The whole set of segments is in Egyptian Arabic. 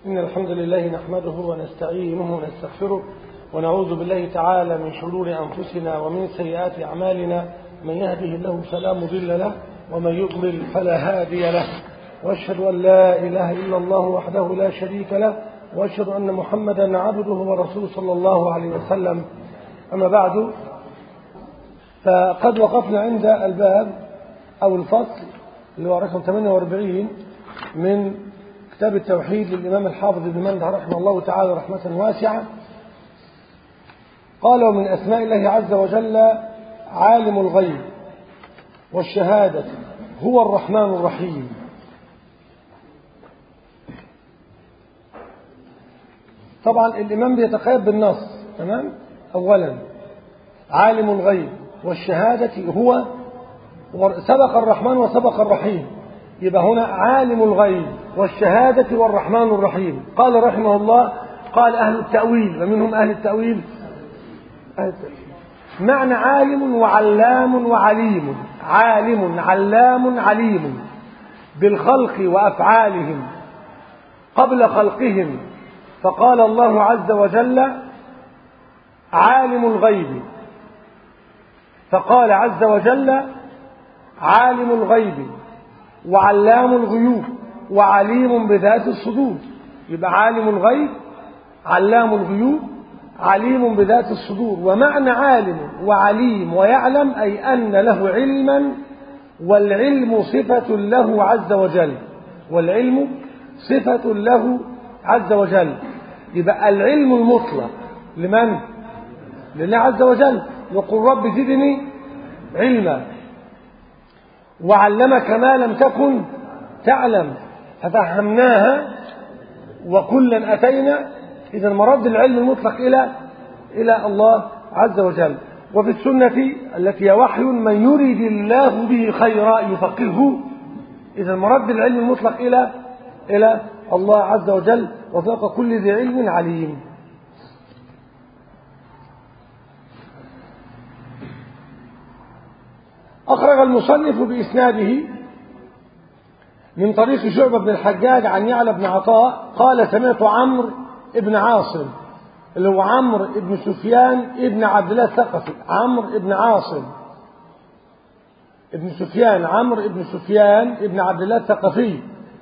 إن الحمد لله نحمده ونستعينه ونستغفره ونعوذ بالله تعالى من شرور أنفسنا ومن سيئات أعمالنا من يهده الله فلا مضل له ومن يضلل فلا هادي له وأشهد أن لا إله إلا الله وحده لا شريك له وأشهد أن محمدا عبده ورسوله صلى الله عليه وسلم أما بعد فقد وقفنا عند الباب أو الفصل اللي هو رقم 48 من كتاب التوحيد للإمام الحافظ ابن منده رحمه الله تعالى رحمة واسعة قال ومن أسماء الله عز وجل عالم الغيب والشهادة هو الرحمن الرحيم طبعا الإمام بيتقيد بالنص تمام أولا عالم الغيب والشهادة هو سبق الرحمن وسبق الرحيم يبقى هنا عالم الغيب والشهادة والرحمن الرحيم قال رحمه الله قال أهل التأويل ومنهم أهل التأويل أهل التأويل معنى عالم وعلام وعليم عالم علام عليم بالخلق وأفعالهم قبل خلقهم فقال الله عز وجل عالم الغيب فقال عز وجل عالم الغيب وعلام الغيوب وعليم بذات الصدور يبقى عالم الغيب علام الغيوب عليم بذات الصدور ومعنى عالم وعليم ويعلم أي أن له علما والعلم صفة له عز وجل والعلم صفة له عز وجل يبقى العلم المطلق لمن؟ لله عز وجل وقل رب زدني علما وعلمك ما لم تكن تعلم ففهمناها وكلا أتينا إذا مرد العلم المطلق إلى إلى الله عز وجل وفي السنة التي هي وحي من يريد الله به خيرا يفقهه إذا مرد العلم المطلق إلى إلى الله عز وجل وفوق كل ذي علم عليم أخرج المصنف بإسناده من طريق شعبة بن الحجاج عن يعلى بن عطاء قال سمعت عمرو بن عاصم اللي هو عمرو بن سفيان ابن عبد الله الثقفي عمرو بن عاصم ابن سفيان عمرو بن سفيان ابن عبد الله الثقفي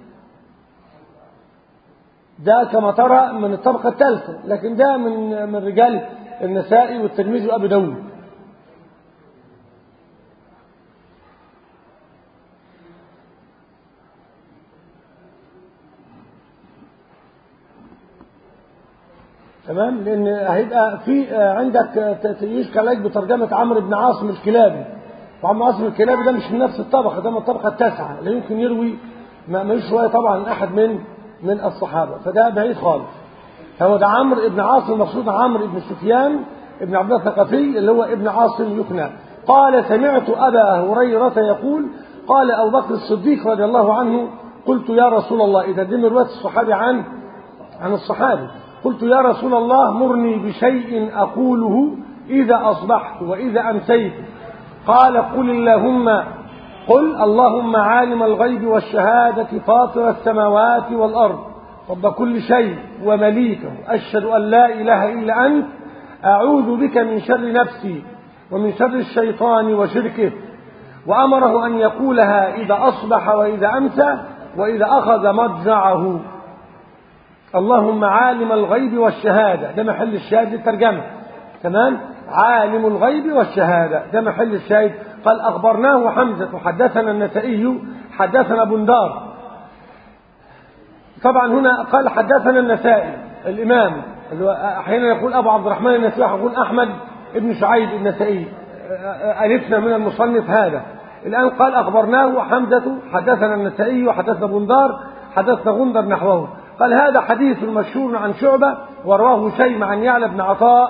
ده كما ترى من الطبقة الثالثة لكن ده من من رجال النسائي والترمذي وأبي داود تمام لان هيبقى في عندك يشكل عليك بترجمه عمرو بن عاصم الكلابي وعمرو عاصم الكلابي ده مش من نفس الطبقه ده من الطبقه التاسعه لا يمكن يروي ما مش روايه طبعا احد من من الصحابه فده بعيد خالص هو ده عمرو بن عاصم المقصود عمرو بن سفيان ابن عبد الله الثقفي اللي هو ابن عاصم يكنى قال سمعت ابا هريره يقول قال ابو بكر الصديق رضي الله عنه قلت يا رسول الله اذا دي من روايه الصحابي عن عن الصحابي قلت يا رسول الله مرني بشيء أقوله إذا أصبحت وإذا أمسيت قال قل اللهم قل اللهم عالم الغيب والشهادة فاطر السماوات والأرض رب كل شيء ومليكه أشهد أن لا إله إلا أنت أعوذ بك من شر نفسي ومن شر الشيطان وشركه وأمره أن يقولها إذا أصبح وإذا أمسى وإذا أخذ مضجعه اللهم عالم الغيب والشهادة ده محل الشاهد للترجمة تمام عالم الغيب والشهادة ده محل الشاهد قال أخبرناه حمزة حدثنا النسائي حدثنا بندار طبعا هنا قال حدثنا النسائي الإمام أحيانا يقول أبو عبد الرحمن النسائي يقول أحمد ابن شعيب النسائي ألفنا من المصنف هذا الآن قال أخبرناه حمزة حدثنا النسائي وحدثنا بندار حدثنا غندر نحوه قال هذا حديث مشهور عن شعبة ورواه شيم عن يعلى بن عطاء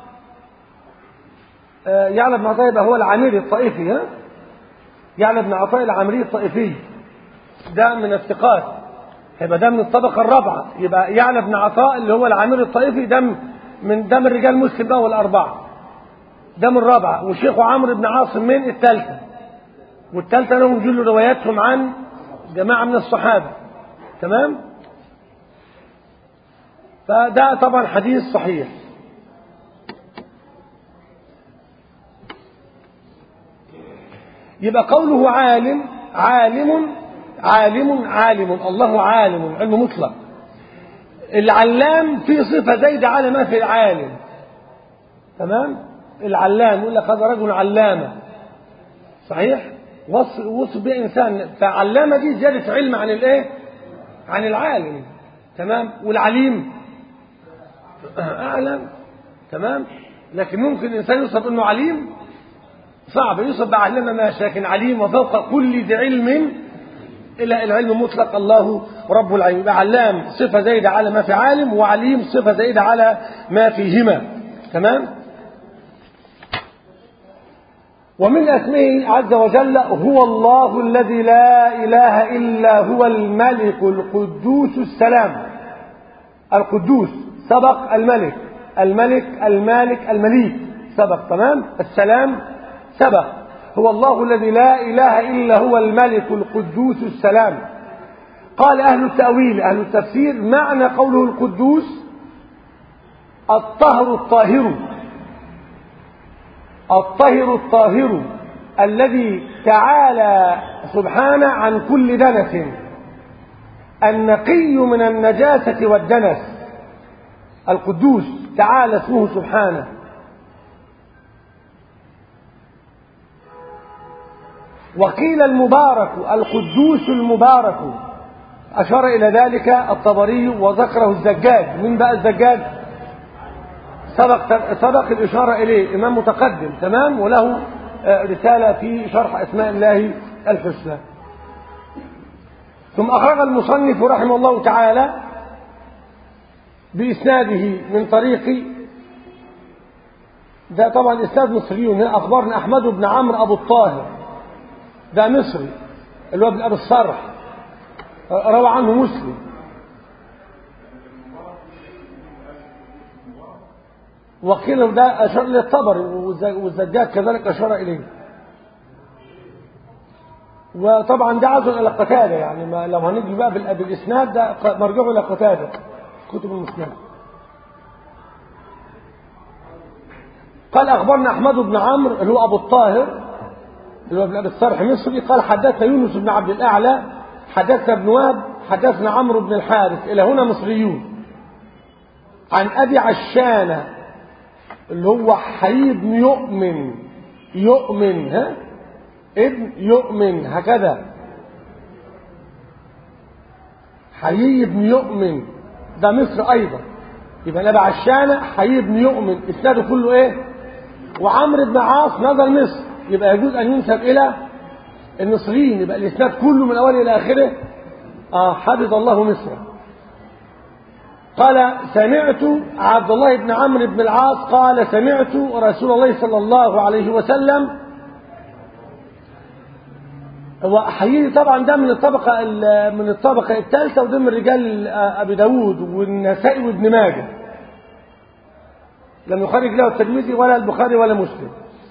يعلى بن عطاء يبقى هو العامري الطائفي ها يعلى بن عطاء العامري الطائفي ده من الثقات يبقى ده من الطبقة الرابعة يبقى يعلى بن عطاء اللي هو العامري الطائفي ده من ده من رجال مسلم بقى والأربعة ده من الرابعة وشيخه عمرو بن عاصم من الثالثة والثالثة لهم جل رواياتهم عن جماعة من الصحابة تمام فده طبعا حديث صحيح يبقى قوله عالم عالم عالم عالم الله عالم علم مطلق العلام في صفة زايدة على ما في العالم تمام العلام يقول لك هذا رجل علامة صحيح وصف وصف به إنسان فعلامة دي زيادة علم عن الإيه عن العالم تمام والعليم أعلم تمام لكن ممكن الإنسان يوصف أنه عليم صعب يوصف بعلامة ماشي لكن عليم وفوق كل ذي علم إلى العلم مطلق الله رب العالمين يبقى علام صفة زايدة على ما في عالم وعليم صفة زايدة على ما فيهما تمام ومن اسمه عز وجل هو الله الذي لا إله إلا هو الملك القدوس السلام القدوس سبق الملك الملك المالك المليك سبق تمام السلام سبق هو الله الذي لا إله إلا هو الملك القدوس السلام قال أهل التأويل أهل التفسير معنى قوله القدوس الطهر الطاهر الطهر الطاهر الذي تعالى سبحانه عن كل دنس النقي من النجاسة والدنس القدوس تعالى اسمه سبحانه وقيل المبارك القدوس المبارك أشار إلى ذلك الطبري وذكره الزجاج من بقى الزجاج سبق سبق الإشارة إليه إمام متقدم تمام وله رسالة في شرح أسماء الله الحسنى ثم أخرج المصنف رحمه الله تعالى بإسناده من طريق ده طبعا إسناد مصري أخبرنا أحمد بن عمرو أبو الطاهر ده مصري اللي هو ابن أبي الصرح روى عنه مسلم وقيل ده أشار للطبر والزجاج كذلك أشار إليه وطبعا ده عزل إلى قتادة يعني ما لو هنيجي بقى بالإسناد ده مرجعه إلى قتادة كتب المسند قال أخبرنا أحمد بن عمرو اللي هو أبو الطاهر اللي هو ابن أبي الصرح مصري قال حدثنا يونس بن عبد الأعلى حدثنا ابن وهب حدثنا عمرو بن الحارث إلى هنا مصريون عن أبي عشانة اللي هو حي بن يؤمن يؤمن ها ابن يؤمن هكذا حي بن يؤمن ده مصر أيضا يبقى نبع عشانة حي بن يؤمن إسناده كله إيه وعمرو بن عاص نظر مصر يبقى يجوز أن ينسب إلى المصريين يبقى الإسناد كله من أوله إلى آخره آه حفظ الله مصر قال سمعت عبد الله بن عمرو بن العاص قال سمعت رسول الله صلى الله عليه وسلم وحيي طبعا ده من الطبقة من الطبقة الثالثة وده من رجال أبي داود والنسائي وابن ماجه لم يخرج له الترمذي ولا البخاري ولا مسلم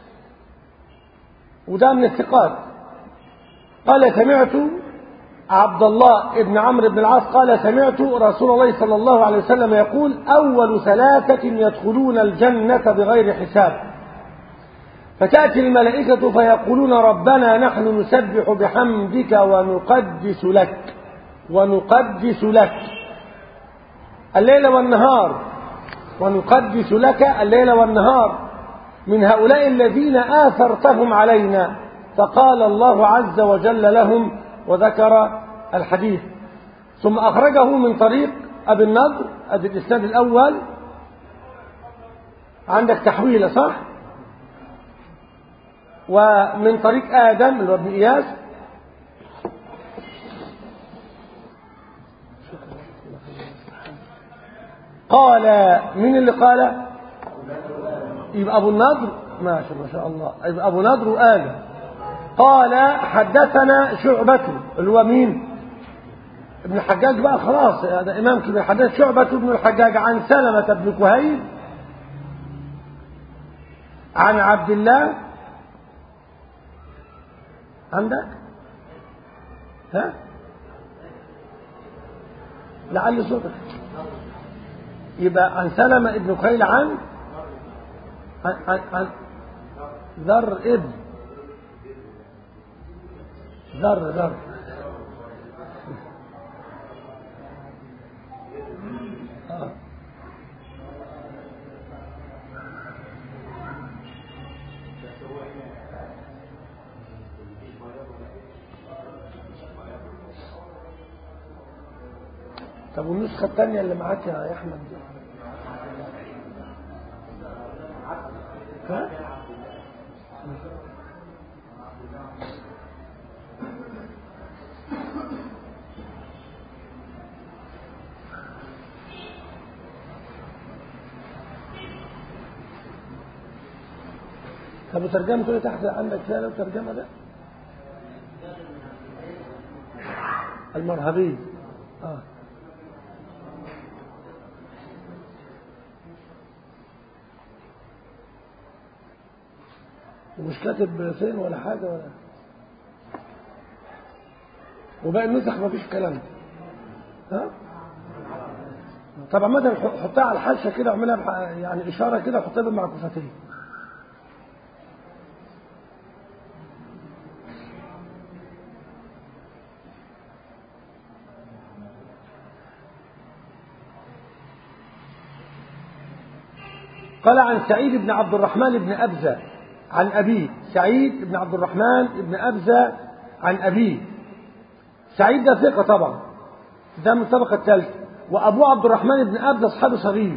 وده من الثقات قال سمعت عبد الله بن عمرو بن العاص قال سمعت رسول الله صلى الله عليه وسلم يقول أول ثلاثة يدخلون الجنة بغير حساب فتأتي الملائكة فيقولون ربنا نحن نسبح بحمدك ونقدس لك ونقدس لك الليل والنهار ونقدس لك الليل والنهار من هؤلاء الذين آثرتهم علينا فقال الله عز وجل لهم وذكر الحديث ثم أخرجه من طريق أبي النضر أدي الإسناد الأول عندك تحويلة صح ومن طريق آدم اللي هو ابن إياس قال مين اللي قال يبقى أبو النضر ماشي ما شاء الله يبقى أبو نضر وآدم قال حدثنا شعبة اللي هو مين ابن الحجاج بقى خلاص هذا إمام كبير حدث شعبة ابن الحجاج عن سلمة بن كهيل عن عبد الله عندك ها لعل صوتك يبقى عن سلمة ابن كهيل عن عن, عن, عن ذر ابن ذر ذر آه. طب والنسخة الثانية اللي معاك يا أحمد دي؟ ها؟ طب وترجمة تقول تحت عندك فيها لو ترجمة ده المرهبي اه ومش كاتب فين ولا حاجة ولا وباقي النسخ مفيش كلام ها طبعا مثلا حطها على الحاشيه كده اعملها بح- يعني اشاره كده حطها بالمعكوفتين قال عن سعيد بن عبد الرحمن بن أبزة عن أبيه سعيد بن عبد الرحمن بن أبزة عن أبيه سعيد ده ثقة طبعا ده من الطبقة الثالثة وأبوه عبد الرحمن بن أبزة أصحابه صغير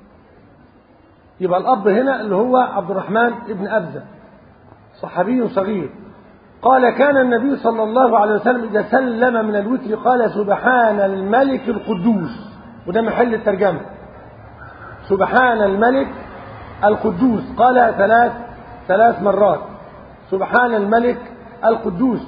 يبقى الأب هنا اللي هو عبد الرحمن بن أبزة صحابي صغير قال كان النبي صلى الله عليه وسلم إذا سلم من الوتر قال سبحان الملك القدوس وده محل الترجمة سبحان الملك القدوس قال ثلاث ثلاث مرات سبحان الملك القدوس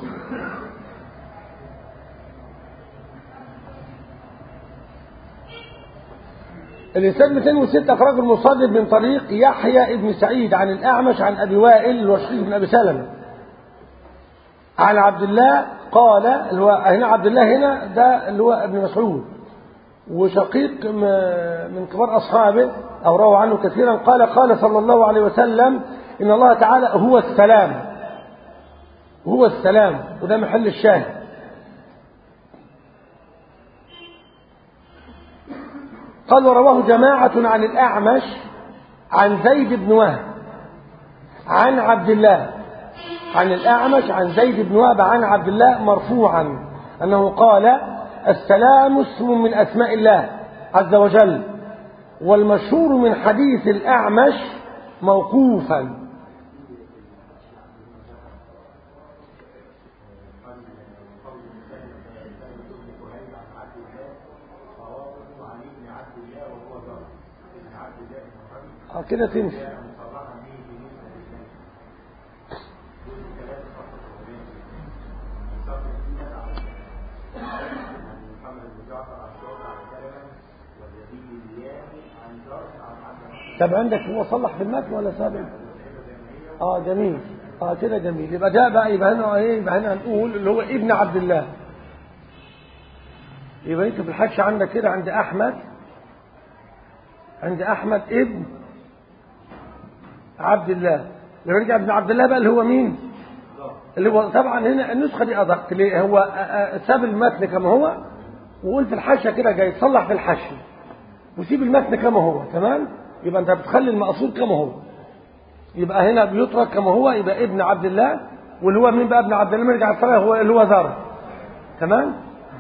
الإنسان 206 أخرج المصدق من طريق يحيى بن سعيد عن الأعمش عن أبي وائل وشقيق بن أبي سلمة عن عبد الله قال اللي هو هنا عبد الله هنا ده اللي هو ابن مسعود وشقيق م- من كبار أصحابه أو روى عنه كثيرا قال قال صلى الله عليه وسلم إن الله تعالى هو السلام هو السلام وده محل الشاهد قال ورواه جماعة عن الأعمش عن زيد بن وهب عن عبد الله عن الأعمش عن زيد بن وهب عن عبد الله مرفوعا أنه قال السلام اسم من أسماء الله عز وجل والمشهور من حديث الأعمش موقوفا اه كده تمشي طب عندك هو صلح في المتن ولا سابق اه جميل اه كده جميل يبقى ده بقى يبقى هنا ايه يبقى هنا هنقول اللي هو ابن عبد الله يبقى انت في الحج عندك كده عند احمد عند احمد ابن عبد الله لما رجع ابن عبد الله بقى اللي هو مين اللي هو طبعا هنا النسخه دي ادق ليه هو آه، آه، ساب المتن كما هو وقول في الحاشيه كده جاي تصلح في الحاشيه وسيب المتن كما هو تمام يبقى انت بتخلي المقصود كما هو يبقى هنا بيترك كما هو يبقى ابن عبد الله واللي هو مين بقى ابن عبد الله لما يرجع الصلاه هو اللي هو ذر تمام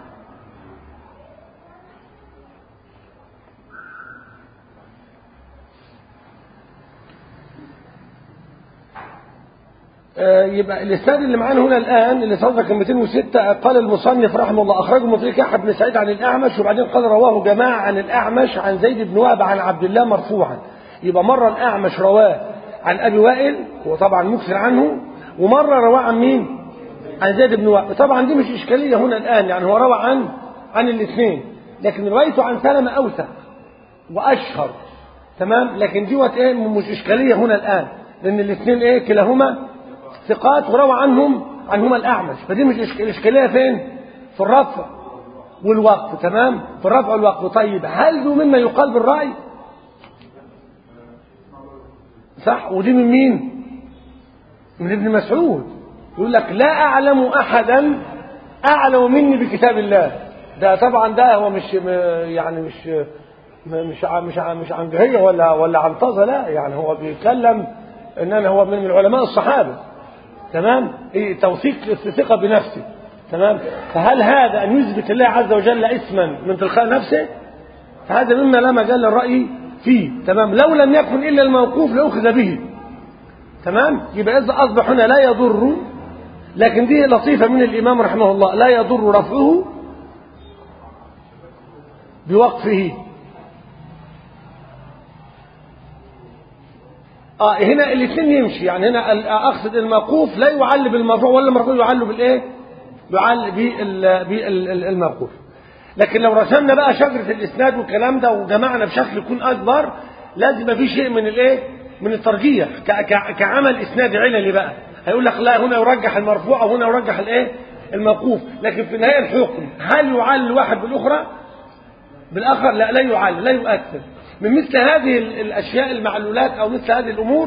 آه، يبقى الاسناد اللي معانا هنا الان اللي صدق 206 قال المصنف رحمه الله اخرجه من طريق يحيى بن سعيد عن الاعمش وبعدين قال رواه جماعه عن الاعمش عن زيد بن وهب عن عبد الله مرفوعا يبقى مره الاعمش رواه عن ابي وائل هو طبعا مكثر عنه ومره رواه عن مين؟ عن زيد بن وهب طبعا دي مش اشكاليه هنا الان يعني هو روى عن عن الاثنين لكن روايته عن سلمه اوثق واشهر تمام لكن ديوت ايه مش اشكاليه هنا الان لان الاثنين ايه كلاهما ثقات وروى عنهم عنهما الأعمش فدي مش إشك- الإشكالية فين في الرفع والوقف تمام في الرفع والوقف طيب هل ذو مما يقال بالرأي صح ودي من مين من ابن مسعود يقول لك لا أعلم أحدا أعلم مني بكتاب الله ده طبعا ده هو مش يعني مش مش مش مش عن جهية ولا ولا عن طازة لا يعني هو بيتكلم ان انا هو من علماء الصحابة تمام إيه توثيق الثقة بنفسه تمام فهل هذا ان يثبت الله عز وجل اسما من تلقاء نفسه فهذا مما لا مجال للرأي فيه تمام لو لم يكن الا الموقوف لاخذ به تمام يبقى اذا اصبح هنا لا يضر لكن دي لطيفة من الامام رحمه الله لا يضر رفعه بوقفه اه هنا الاثنين يمشي يعني هنا اقصد الموقوف لا يعل بالمرفوع ولا المرفوع يعل بالايه يعل بالموقوف لكن لو رسمنا بقى شجره الاسناد والكلام ده وجمعنا بشكل يكون اكبر لازم يبقى في شيء من الايه من الترجيح كعمل اسناد عللي بقى هيقول لك لا هنا يرجح المرفوع او هنا يرجح الايه الموقوف لكن في النهايه الحكم هل يعل واحد بالاخرى بالاخر لا لا يعل لا يؤثر من مثل هذه الأشياء المعلولات أو مثل هذه الأمور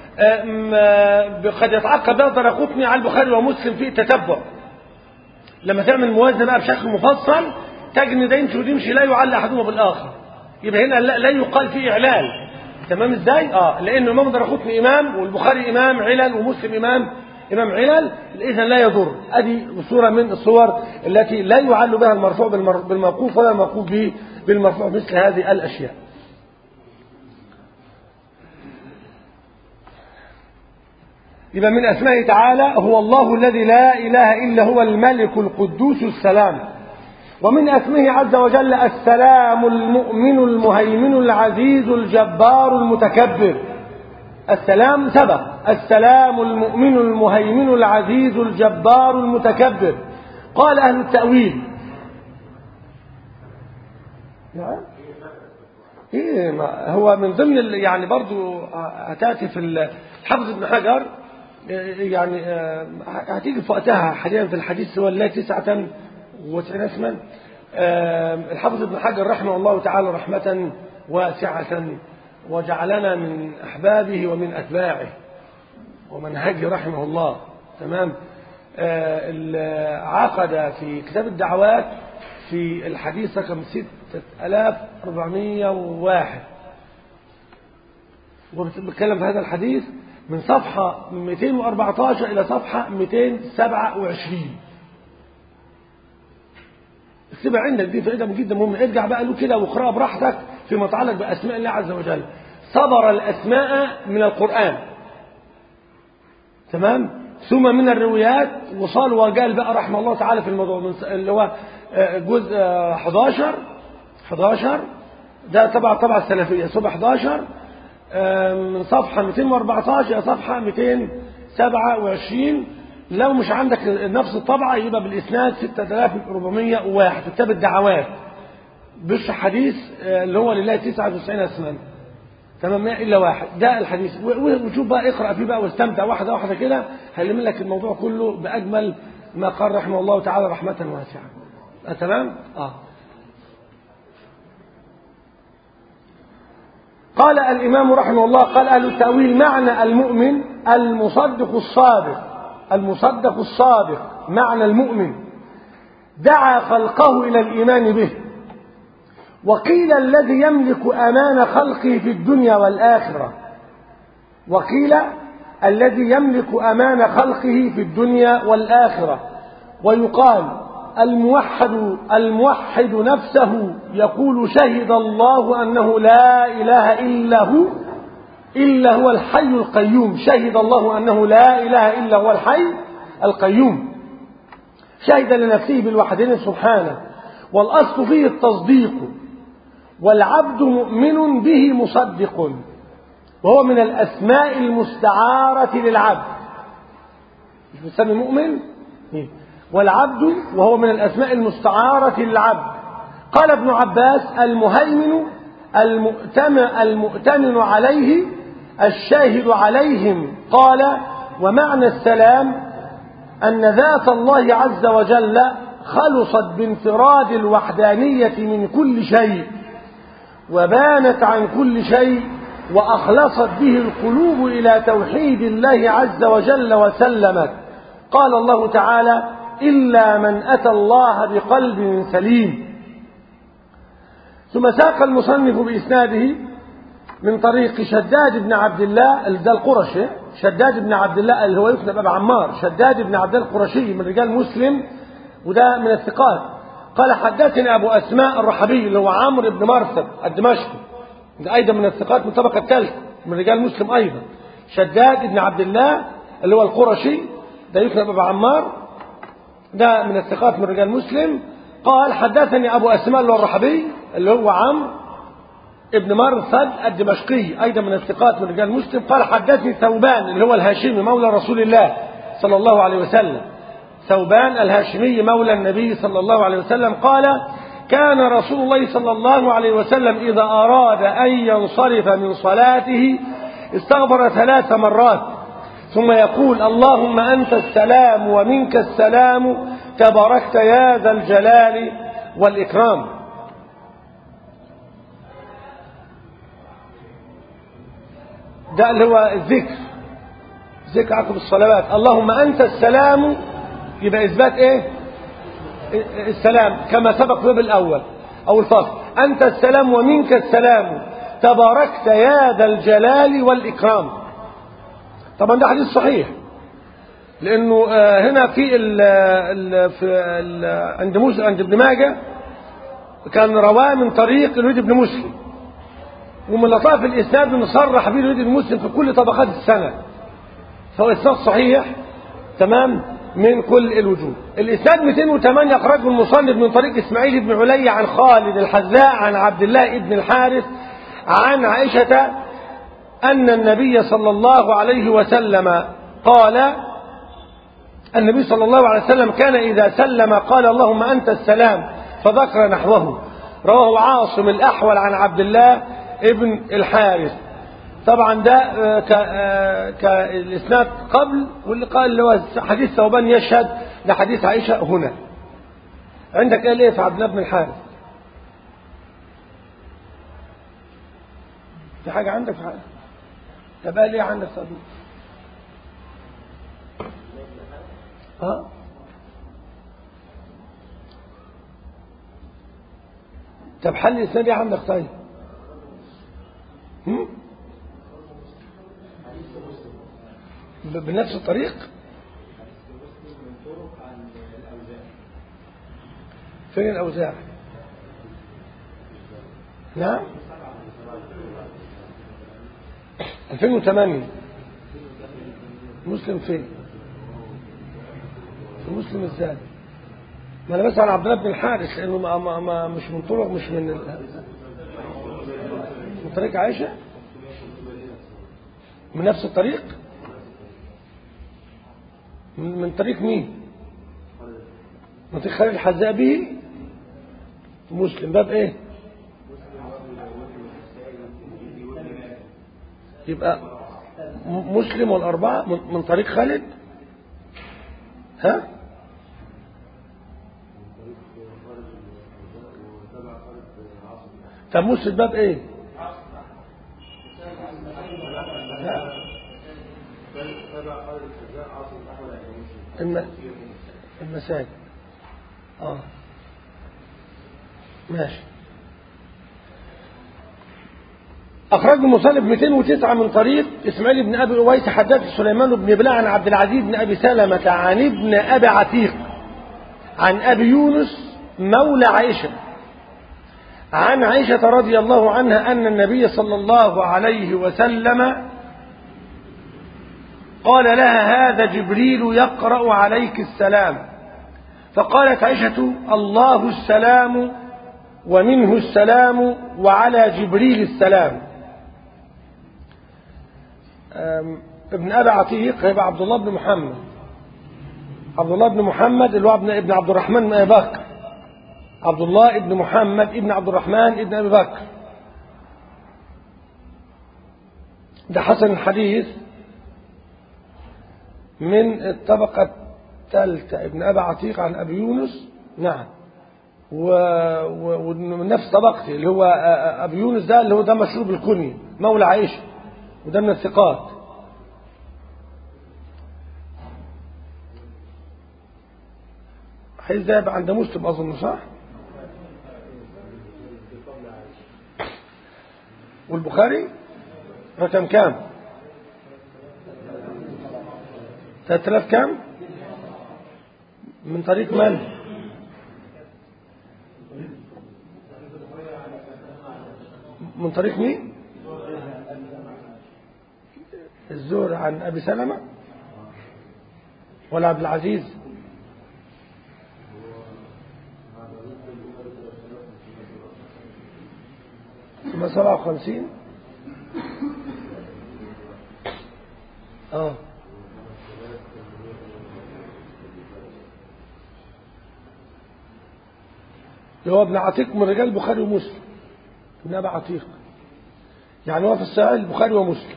قد يتعقب بها درقطني على البخاري ومسلم في التتبع لما تعمل موازنة بقى بشكل مفصل تجد ده يمشي ويمشي لا يعلى أحدهما بالآخر يبقى هنا لا, لا يقال فيه إعلال تمام ازاي؟ اه لأن الإمام درقطني إمام والبخاري إمام علل ومسلم إمام إمام علل إذا لا يضر أدي صورة من الصور التي لا يعل بها المرفوع بالموقوف ولا الموقوف به بالمرفوع مثل هذه الأشياء يبقى من أسمائه تعالى هو الله الذي لا إله إلا هو الملك القدوس السلام ومن اسمه عز وجل السلام المؤمن المهيمن العزيز الجبار المتكبر السلام سبق السلام المؤمن المهيمن العزيز الجبار المتكبر قال أهل التأويل إيه هو من ضمن يعني برضو هتاتي في الحفظ ابن حجر يعني هتيجي في وقتها حاليا في الحديث هو لا تسعة وتسعين اسما الحافظ ابن حجر رحمه الله تعالى رحمة واسعة وجعلنا من أحبابه ومن أتباعه ومنهجه رحمه الله تمام عقد في كتاب الدعوات في الحديث رقم 6401 وبتكلم في هذا الحديث من صفحة 214 إلى صفحة 227 اكتبها عندك دي فائدة جدا مهمة ارجع بقى له كده واقراها براحتك فيما يتعلق بأسماء الله عز وجل صبر الأسماء من القرآن تمام ثم من الروايات وصال وقال بقى رحمه الله تعالى في الموضوع من اللي هو جزء 11 11 ده تبع طبعا السلفية صبح 11 من صفحة 214 إلى صفحة 227 لو مش عندك نفس الطبعة يبقى بالإسناد 6401 في كتاب الدعوات بش حديث اللي هو لله 99 اسما تمام إلا واحد ده الحديث وشوف بقى اقرأ فيه بقى واستمتع واحدة واحدة كده هيلم لك الموضوع كله بأجمل ما قال رحمه الله تعالى رحمة واسعة آه تمام؟ آه قال الإمام رحمه الله قال أهل التأويل معنى المؤمن المصدق الصادق المصدق الصادق معنى المؤمن دعا خلقه إلى الإيمان به وقيل الذي يملك أمان خلقه في الدنيا والآخرة وقيل الذي يملك أمان خلقه في الدنيا والآخرة ويقال الموحد الموحد نفسه يقول شهد الله أنه لا إله إلا هو إلا هو الحي القيوم شهد الله أنه لا إله إلا هو الحي القيوم شهد لنفسه بالوحدين سبحانه والأصل فيه التصديق والعبد مؤمن به مصدق وهو من الأسماء المستعارة للعبد مش بتسمي مؤمن والعبد وهو من الأسماء المستعارة للعبد قال ابن عباس المهيمن المؤتمن, المؤتمن عليه الشاهد عليهم قال ومعنى السلام أن ذات الله عز وجل خلصت بانفراد الوحدانية من كل شيء وبانت عن كل شيء وأخلصت به القلوب إلى توحيد الله عز وجل وسلمت قال الله تعالى إلا من أتى الله بقلب سليم ثم ساق المصنف بإسناده من طريق شداد بن عبد الله ده القرشي شداد بن عبد الله اللي هو يكنى أبا عمار شداد بن عبد الله القرشي من رجال مسلم وده من الثقات قال حدثني أبو أسماء الرحبي اللي هو عمرو بن مرثد الدمشقي ده أيضا من الثقات من الطبقة الثالثة من رجال مسلم أيضا شداد بن عبد الله اللي هو القرشي ده يكنى أبا عمار ده من الثقات من رجال مسلم قال حدثني أبو أسماء اللي هو الرحبي اللي هو عمرو ابن مرثد الدمشقي أيضا من الثقات من رجال مسلم قال حدثني ثوبان اللي هو الهاشمي مولى رسول الله صلى الله عليه وسلم ثوبان الهاشمي مولى النبي صلى الله عليه وسلم قال كان رسول الله صلى الله عليه وسلم إذا أراد أن ينصرف من صلاته استغفر ثلاث مرات ثم يقول اللهم أنت السلام ومنك السلام تباركت يا ذا الجلال والإكرام ده اللي هو الذكر ذكر عقب الصلوات اللهم أنت السلام يبقى إثبات إيه السلام كما سبق في الأول أو الفصل أنت السلام ومنك السلام تباركت يا ذا الجلال والإكرام طبعا ده حديث صحيح لأنه هنا في ال ال في ال عند موسى عند ابن ماجه كان رواه من طريق الوليد بن مسلم ومن لطائف الإسناد نصرح به الوليد بن مسلم في كل طبقات السنة فهو إسناد صحيح تمام من كل الوجوه الإسناد 208 أخرجه المصنف من طريق إسماعيل بن علي عن خالد الحذاء عن عبد الله بن الحارث عن عائشة أن النبي صلى الله عليه وسلم قال النبي صلى الله عليه وسلم كان إذا سلم قال اللهم أنت السلام فذكر نحوه رواه عاصم الأحول عن عبد الله ابن الحارث طبعا ده كالإسناد قبل واللي قال اللي هو حديث ثوبان يشهد لحديث عائشة هنا عندك قال ايه في عبد الله بن الحارث في حاجة عندك في حاجة طب قال ايه عندك صديق ها طب حل الإسناد ايه عندك طيب هم؟ بنفس الطريق فين الأوزاع نعم 2008 مسلم فين في مسلم ازاي ما انا بسأل عبد الله بن الحارث لانه ما ما ما مش من طرق مش من ال... من طريق عائشة من نفس الطريق من, من طريق مين من طريق خالد الحذاء به مسلم باب ايه يبقى مسلم والأربعة من طريق خالد ها طب مسلم باب ايه الم... المساجد اه ماشي أخرج المصنف 209 من طريق إسماعيل بن أبي أويس حدث سليمان بن بلاء عن عبد العزيز بن أبي سلمة عن ابن أبي عتيق عن أبي يونس مولى عائشة عن عائشة رضي الله عنها أن النبي صلى الله عليه وسلم قال لها هذا جبريل يقرأ عليك السلام فقالت عائشة الله السلام ومنه السلام وعلى جبريل السلام ابن أبي عتيق هيبقى عبد الله بن محمد عبد الله بن محمد اللي هو ابن عبد الرحمن بن أبي بكر عبد الله ابن محمد ابن عبد الرحمن ابن أبي بكر ده حسن الحديث من الطبقة الثالثة ابن أبي عتيق عن أبي يونس نعم و... و... ومن نفس طبقتي اللي هو أبو يونس ده اللي هو ده مشهور بالكني مولى عائشة وده من الثقات حيث ده يبقى عند مسلم أظن صح والبخاري رقم كام 3000 كام من طريق من من طريق مين الزهر عن أبي سلمة ولا عبد العزيز ثم سبعة وخمسين اه اللي هو ابن عتيق من رجال البخاري ومسلم ابن ابي عتيق يعني هو في الصحيح البخاري ومسلم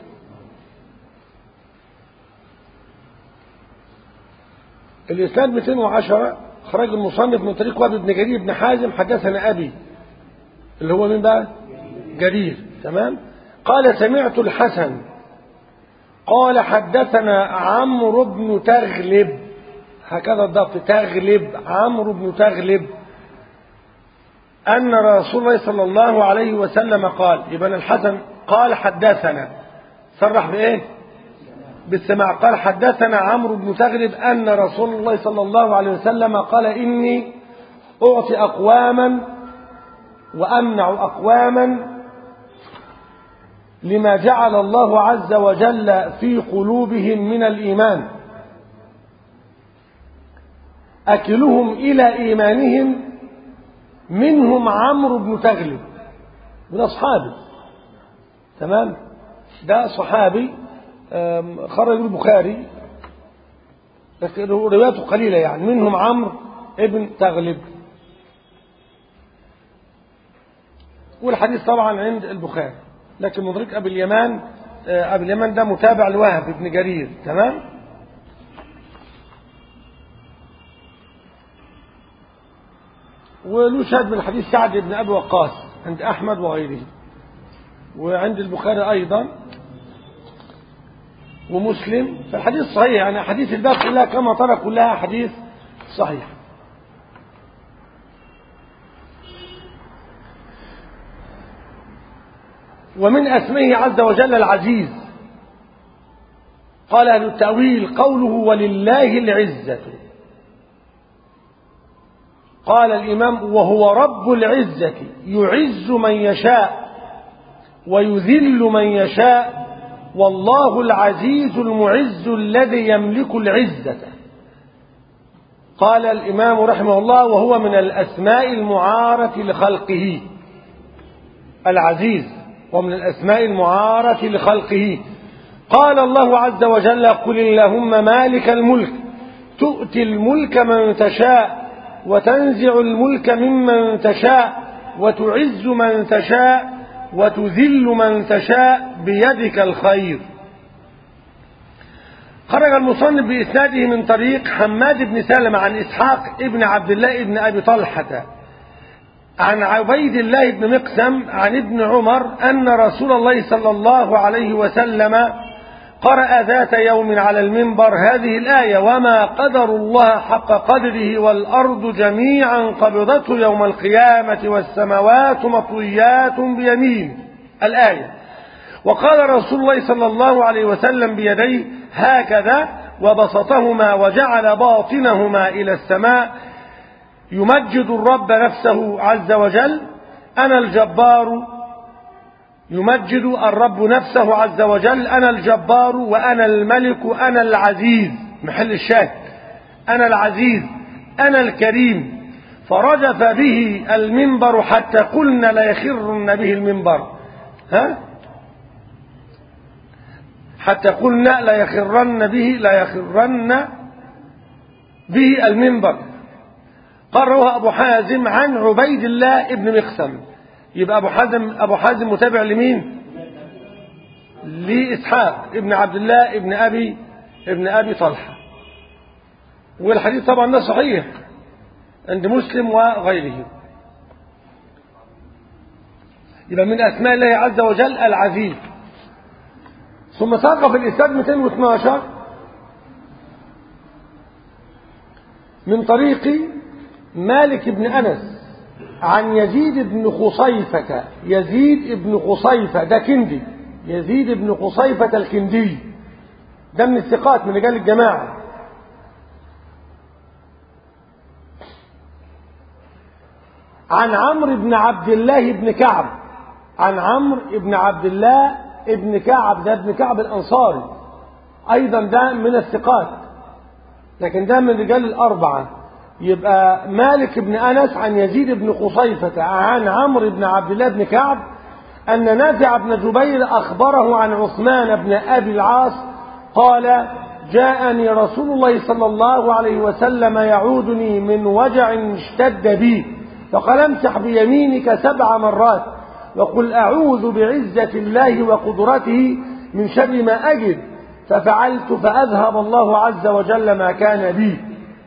الإسناد 210 خرج المصنف من طريق وهب بن جرير بن حازم حدثنا أبي اللي هو مين بقى جرير تمام قال سمعت الحسن قال حدثنا عمرو بن تغلب هكذا الضبط تغلب عمرو بن تغلب أن رسول الله صلى الله عليه وسلم قال يبقى الحسن قال حدثنا صرح بإيه بالسماع قال حدثنا عمرو بن تغلب أن رسول الله صلى الله عليه وسلم قال إني أعطي أقواما وأمنع أقواما لما جعل الله عز وجل في قلوبهم من الإيمان أكلهم إلى إيمانهم منهم عمرو بن تغلب من أصحابه تمام ده صحابي خرج البخاري لكن رواياته قليلة يعني منهم عمرو ابن تغلب والحديث طبعا عند البخاري لكن مدرك أبي اليمان أبي اليمان ده متابع لوهب ابن جرير تمام وله شاهد من حديث سعد بن أبي وقاص عند أحمد وغيره وعند البخاري أيضا ومسلم فالحديث صحيح يعني حديث الباب كلها كما ترى كلها حديث صحيح ومن اسمه عز وجل العزيز قال أهل التأويل قوله ولله العزة قال الإمام وهو رب العزة يعز من يشاء ويذل من يشاء والله العزيز المعز الذي يملك العزة قال الإمام رحمه الله وهو من الأسماء المعارة لخلقه العزيز ومن الأسماء المعارة لخلقه قال الله عز وجل قل اللهم مالك الملك تؤتي الملك من تشاء وتنزع الملك ممن تشاء وتعز من تشاء وتذل من تشاء بيدك الخير خرج المصنف بإسناده من طريق حماد بن سلمة عن إسحاق ابن عبد الله ابن أبي طلحة عن عبيد الله بن مقسم عن ابن عمر أن رسول الله صلى الله عليه وسلم قرأ ذات يوم على المنبر هذه الآية وما قدر الله حق قدره والأرض جميعا قبضته يوم القيامة والسماوات مطويات بيمين الآية وقال رسول الله صلى الله عليه وسلم بيديه هكذا وبسطهما وجعل باطنهما إلى السماء يمجد الرب نفسه عز وجل أنا الجبار يمجد الرب نفسه عز وجل أنا الجبار وأنا الملك أنا العزيز محل الشاهد أنا العزيز أنا الكريم فرجف به المنبر حتى قلنا ليخرن به المنبر ها حتى قلنا ليخرن به ليخرن به المنبر قرأها أبو حازم عن عبيد الله ابن مقسم يبقى أبو حازم أبو حازم متابع لمين؟ لإسحاق ابن عبد الله ابن أبي ابن أبي طلحة والحديث طبعا ده صحيح عند مسلم وغيره يبقى من أسماء الله عز وجل العزيز ثم ساق في الإسناد 212 من طريق مالك بن أنس عن يزيد بن خصيفة يزيد بن خصيفة ده كندي يزيد بن خصيفة الكندي ده من الثقات من رجال الجماعة عن عمرو بن عبد الله بن كعب عن عمرو بن عبد الله ابن كعب ده ابن كعب الأنصاري أيضا ده من الثقات لكن ده من رجال الأربعة يبقى مالك بن أنس عن يزيد بن خصيفة عن عمرو بن عبد الله بن كعب أن نافع بن جبير أخبره عن عثمان بن أبي العاص قال جاءني رسول الله صلى الله عليه وسلم يعودني من وجع اشتد بي فقال امسح بيمينك سبع مرات وقل أعوذ بعزة الله وقدرته من شر ما أجد ففعلت فأذهب الله عز وجل ما كان بي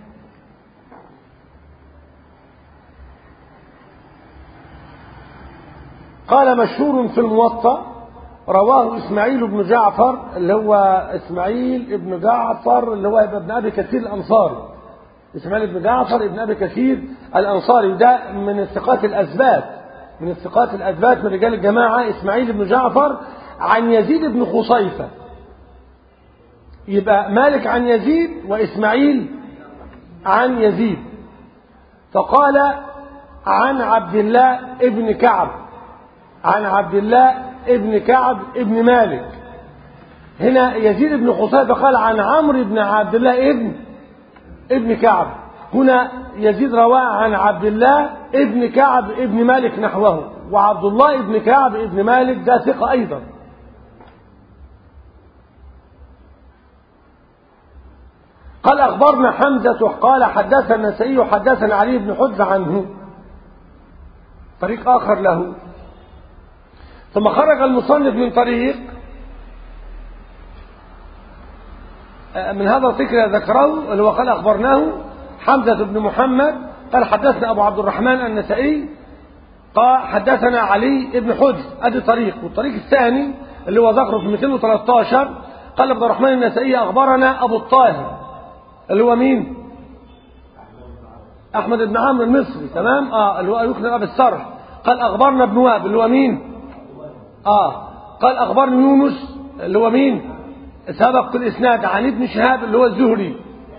قال مشهور في الموطأ رواه إسماعيل بن جعفر اللي هو إسماعيل بن جعفر اللي هو ابن أبي كثير الأنصاري إسماعيل بن جعفر ابن أبي كثير الأنصاري ده من الثقات الأثبات من الثقات الأثبات من رجال الجماعة إسماعيل بن جعفر عن يزيد بن خصيفة يبقى مالك عن يزيد وإسماعيل عن يزيد فقال عن عبد الله ابن كعب عن عبد الله ابن كعب ابن مالك هنا يزيد بن خصيفة قال عن عمرو بن عبد الله ابن ابن كعب هنا يزيد رواه عن عبد الله ابن كعب ابن مالك نحوه وعبد الله ابن كعب ابن مالك ده ثقة أيضا قال أخبرنا حمزة قال حدثنا النسائي حدثنا علي بن حجة عنه طريق آخر له ثم خرج المصنف من طريق من هذا الذكر ذكره اللي هو قال أخبرناه حمزة بن محمد قال حدثنا أبو عبد الرحمن النسائي قال حدثنا علي بن حجر ادي طريق والطريق الثاني اللي هو ذكره في 213 قال عبد الرحمن النسائي أخبرنا أبو الطاهر اللي هو مين أحمد بن عمرو المصري تمام اه اللي هو يكنى أبي السرح قال أخبرنا ابن وهب اللي هو مين اه قال أخبرني يونس اللي هو مين سبق في الإسناد عن ابن شهاب اللي هو الزهري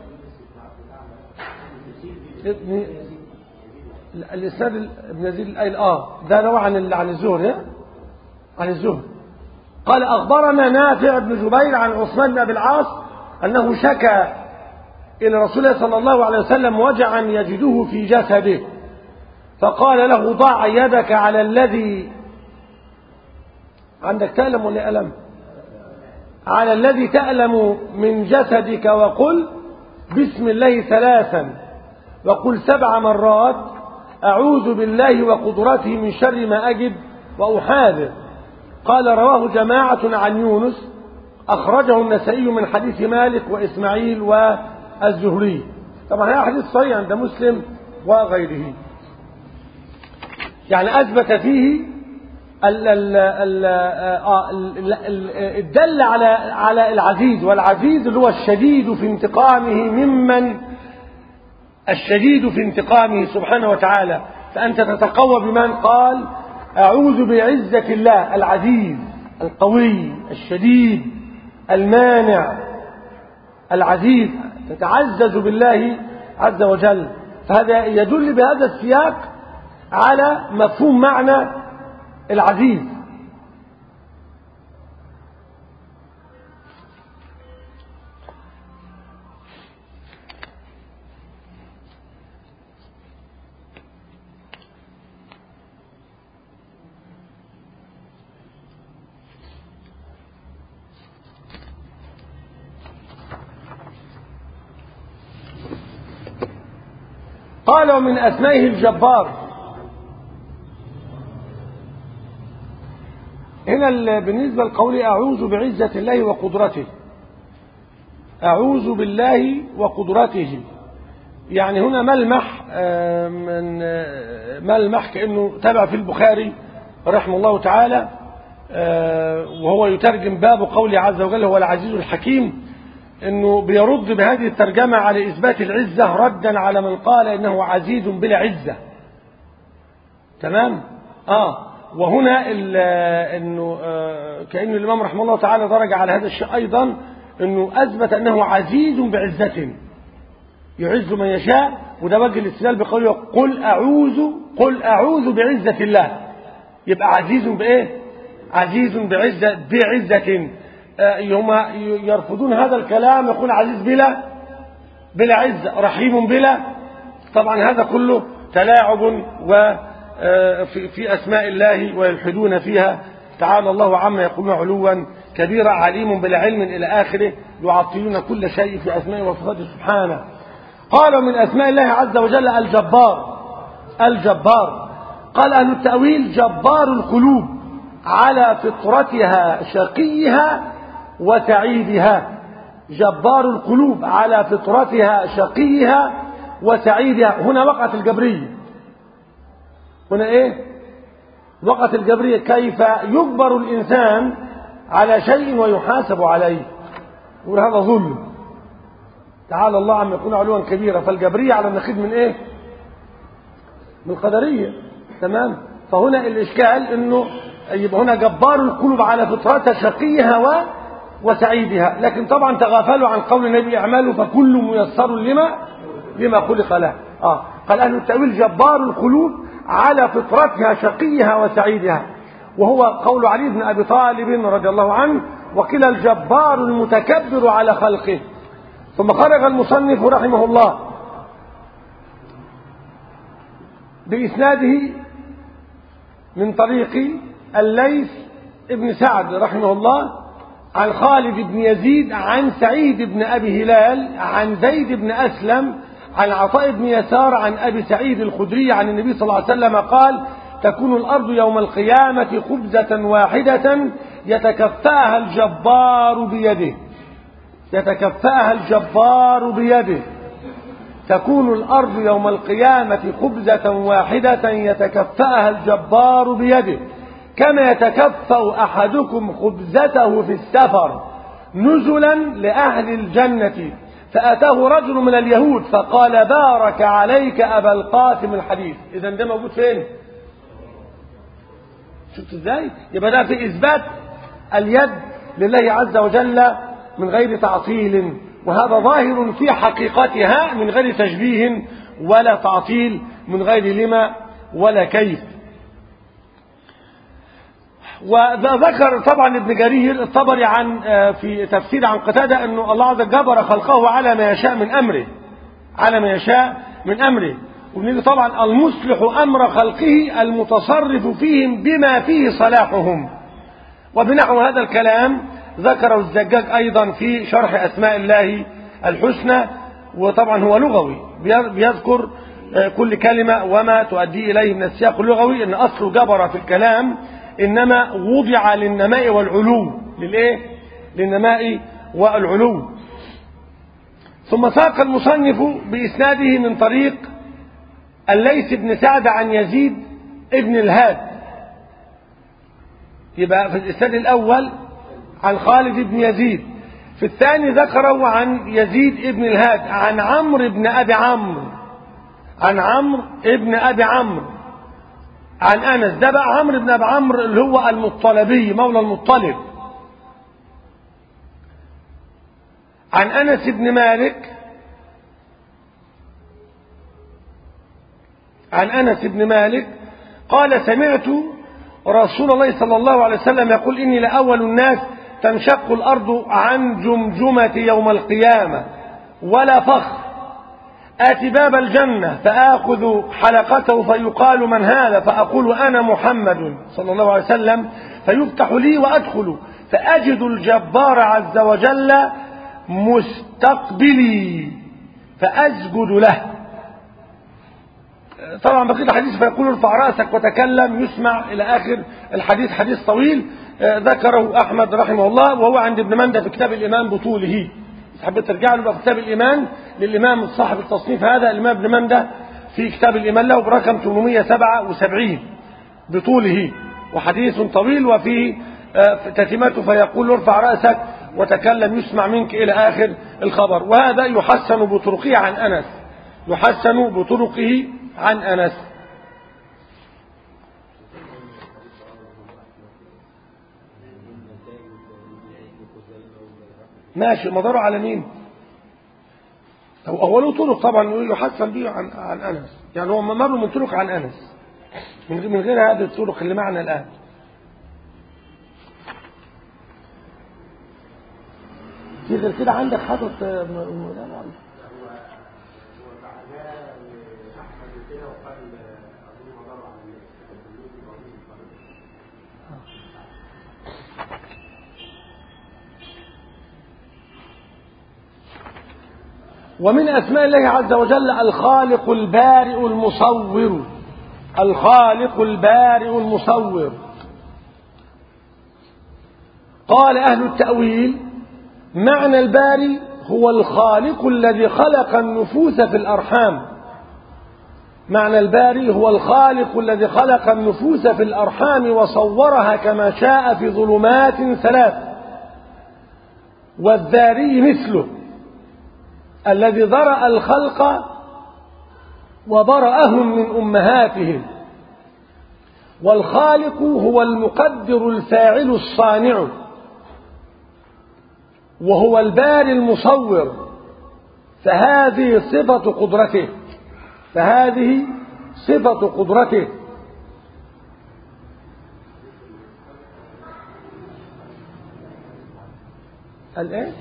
ابن الإسناد ابن يزيد الأيل آه ده روى عن عن الزهري عن الزهري قال أخبرنا نافع بن جبير عن عثمان بن أبي العاص أنه شكى إلى رسول الله صلى الله عليه وسلم وجعا يجده في جسده فقال له ضع يدك على الذي عندك تألم ولا ألم على الذي تألم من جسدك وقل بسم الله ثلاثا وقل سبع مرات أعوذ بالله وقدرته من شر ما أجد وأحاذر قال رواه جماعة عن يونس أخرجه النسائي من حديث مالك وإسماعيل والزهري طبعا هذا حديث صحيح عند مسلم وغيره يعني أثبت فيه الدل على على العزيز والعزيز اللي هو الشديد في انتقامه ممن الشديد في انتقامه سبحانه وتعالى فأنت تتقوى بمن قال أعوذ بعزة الله العزيز القوي الشديد المانع العزيز تتعزز بالله عز وجل فهذا يدل بهذا السياق على مفهوم معنى العزيز قال ومن أسمائه الجبار هنا بالنسبة لقولي أعوذ بعزة الله وقدرته أعوذ بالله وقدرته يعني هنا ملمح آه، من آه، ملمح كأنه تابع في البخاري رحمه الله تعالى آه، وهو يترجم باب قوله عز وجل هو العزيز الحكيم انه بيرد بهذه الترجمة على اثبات العزة ردا على من قال انه عزيز بلا عزة تمام اه وهنا ال- انه آه، كأن الامام رحمه الله تعالى درج على هذا الشيء ايضا انه اثبت انه عزيز بعزة يعز من يشاء وده وجه الاستدلال بقوله قل اعوذ قل اعوذ بعزة الله يبقى عزيز بايه عزيز بعزة بعزة آه، هم يرفضون هذا الكلام يقول عزيز بلا بلا عزة رحيم بلا طبعا هذا كله تلاعب و آه، في في أسماء الله ويلحدون فيها تعالى الله عما يقولون علوا كبيرا عليم بلا علم إلى آخره يعطلون كل شيء في أسمائه وصفاته سبحانه قال من أسماء الله عز وجل الجبار الجبار قال أهل التأويل جبار القلوب على فطرتها شقيها وسعيدها جبار القلوب على فطرتها شقيها وسعيدها هنا وقعت الجبرية هنا ايه وقعت الجبرية كيف يجبر الإنسان على شيء ويحاسب عليه يقول هذا ظلم تعالى الله عما يكون علوا كبيرا فالجبرية على النقيض من ايه من القدرية تمام فهنا الإشكال انه يبقى هنا جبار القلوب على فطرتها شقيها و وسعيدها لكن طبعا تغافلوا عن قول النبي اعملوا فكل ميسر لما لما خلق له اه قال اهل التاويل جبار القلوب على فطرتها شقيها وسعيدها وهو قول علي بن ابي طالب رضي الله عنه وقيل الجبار المتكبر على خلقه ثم خرج المصنف رحمه الله بإسناده من طريق الليث ابن سعد رحمه الله عن خالد بن يزيد عن سعيد بن أبي هلال عن زيد بن أسلم عن عطاء بن يسار عن أبي سعيد الخدري عن النبي صلى الله عليه وسلم قال تكون الأرض يوم القيامة خبزة واحدة يتكفأها الجبار بيده يتكفأها الجبار بيده تكون الأرض يوم القيامة خبزة واحدة يتكفأها الجبار بيده كما يتكفأ أحدكم خبزته في السفر نزلا لأهل الجنة فأتاه رجل من اليهود فقال بارك عليك أبا القاسم الحديث إذا ده موجود فين شفت ازاي يبقى ده في إثبات اليد لله عز وجل من غير تعطيل وهذا ظاهر في حقيقتها من غير تشبيه ولا تعطيل من غير لما ولا كيف وذكر طبعا ابن جرير الطبري عن في تفسير عن قتادة أنه الله عز وجل جبر خلقه على ما يشاء من أمره على ما يشاء من أمره ونيجي طبعا المصلح أمر خلقه المتصرف فيهم بما فيه صلاحهم وبنحو هذا الكلام ذكره الزجاج أيضا في شرح أسماء الله الحسنى وطبعا هو لغوي بيذكر كل كلمة وما تؤدي إليه من السياق اللغوي إن أصله جبر في الكلام إنما وضع للنماء والعلو للإيه؟ للنماء والعلو ثم ساق المصنف بإسناده من طريق الليث بن سعد عن يزيد ابن الهاد يبقى في الإسناد الأول عن خالد بن يزيد في الثاني ذكره عن يزيد ابن الهاد عن عمرو بن أبي عمرو عن عمرو ابن أبي عمرو عن أنس ده بقى عمرو بن أبي عمرو اللي هو المطلبي مولى المطلب عن أنس بن مالك عن أنس بن مالك قال سمعت رسول الله صلى الله عليه وسلم يقول إني لأول الناس تنشق الأرض عن جمجمة يوم القيامة ولا فخر آتي باب الجنة فآخذ حلقته فيقال من هذا فأقول أنا محمد صلى الله عليه وسلم فيفتح لي وأدخل فأجد الجبار عز وجل مستقبلي فأسجد له طبعا بقية الحديث فيقول ارفع رأسك وتكلم يسمع إلى آخر الحديث حديث طويل ذكره أحمد رحمه الله وهو عند ابن مندى في كتاب الإمام بطوله تحب ترجع له في كتاب الإيمان للإمام صاحب التصنيف هذا الإمام ابن مندة في كتاب الإيمان له برقم 877 بطوله وحديث طويل وفيه تتمته فيقول ارفع رأسك وتكلم يسمع منك إلى آخر الخبر وهذا يحسن بطرقه عن أنس يحسن بطرقه عن أنس ماشي مداره على مين هو له طرق طبعا يحسن به عن عن انس يعني هو مر من طرق عن انس من غير هذه الطرق اللي معنا الان في غير كده عندك حاطط ومن أسماء الله عز وجل الخالق البارئ المصور الخالق البارئ المصور قال أهل التأويل معنى الباري هو الخالق الذي خلق النفوس في الأرحام معنى الباري هو الخالق الذي خلق النفوس في الأرحام وصورها كما شاء في ظلمات ثلاث والذاري مثله الذي ذرأ الخلق وبرأهم من أمهاتهم والخالق هو المقدر الفاعل الصانع وهو الباري المصور فهذه صفة قدرته فهذه صفة قدرته الآن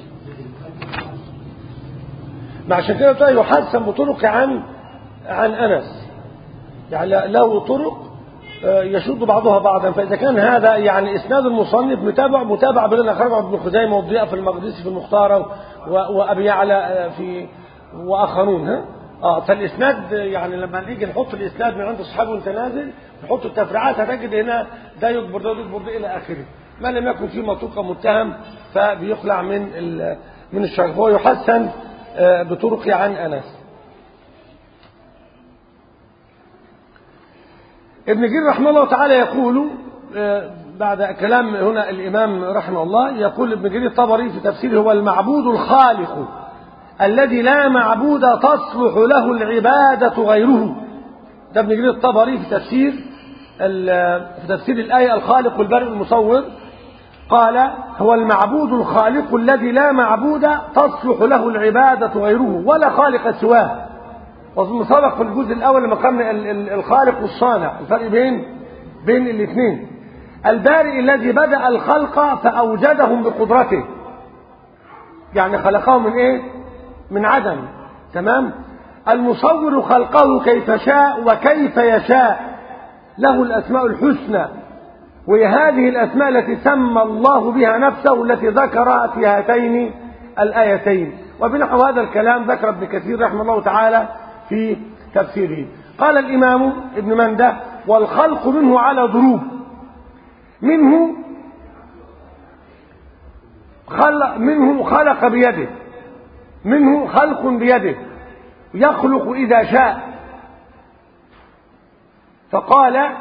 ما عشان كده بقى يحسن بطرق عن عن أنس يعني له طرق يشد بعضها بعضا فإذا كان هذا يعني إسناد المصنف متابع متابع بين أخرجه ابن خزيمة والضياء في المقدسي في المختارة وأبي يعلى في وآخرون ها اه فالإسناد يعني لما نيجي نحط الإسناد من عند الصحابة وأنت نازل نحط التفريعات هتجد هنا ده يجبر ده يجبر ده إلى آخره ما لم يكن فيه مطلوق متهم فبيخلع من من الشرح هو يحسن بطرق عن أنس ابن جرير رحمه الله تعالى يقول بعد كلام هنا الإمام رحمه الله يقول ابن جرير الطبري في تفسيره هو المعبود الخالق الذي لا معبود تصلح له العبادة غيره ده ابن جرير الطبري في تفسير في تفسير الآية الخالق البارئ المصور قال هو المعبود الخالق الذي لا معبود تصلح له العبادة غيره ولا خالق سواه وظن سبق في الجزء الأول لما قلنا الخالق والصانع الفرق بين بين الاثنين البارئ الذي بدأ الخلق فأوجدهم بقدرته يعني خلقهم من ايه من عدم تمام المصور خلقه كيف شاء وكيف يشاء له الأسماء الحسنى وهي هذه الأسماء التي سمى الله بها نفسه التي ذكرها في هاتين الآيتين وبنحو هذا الكلام ذكر ابن كثير رحمه الله تعالى في تفسيره قال الإمام ابن منده والخلق منه على ضروب منه خلق منه خلق بيده منه خلق بيده يخلق إذا شاء فقال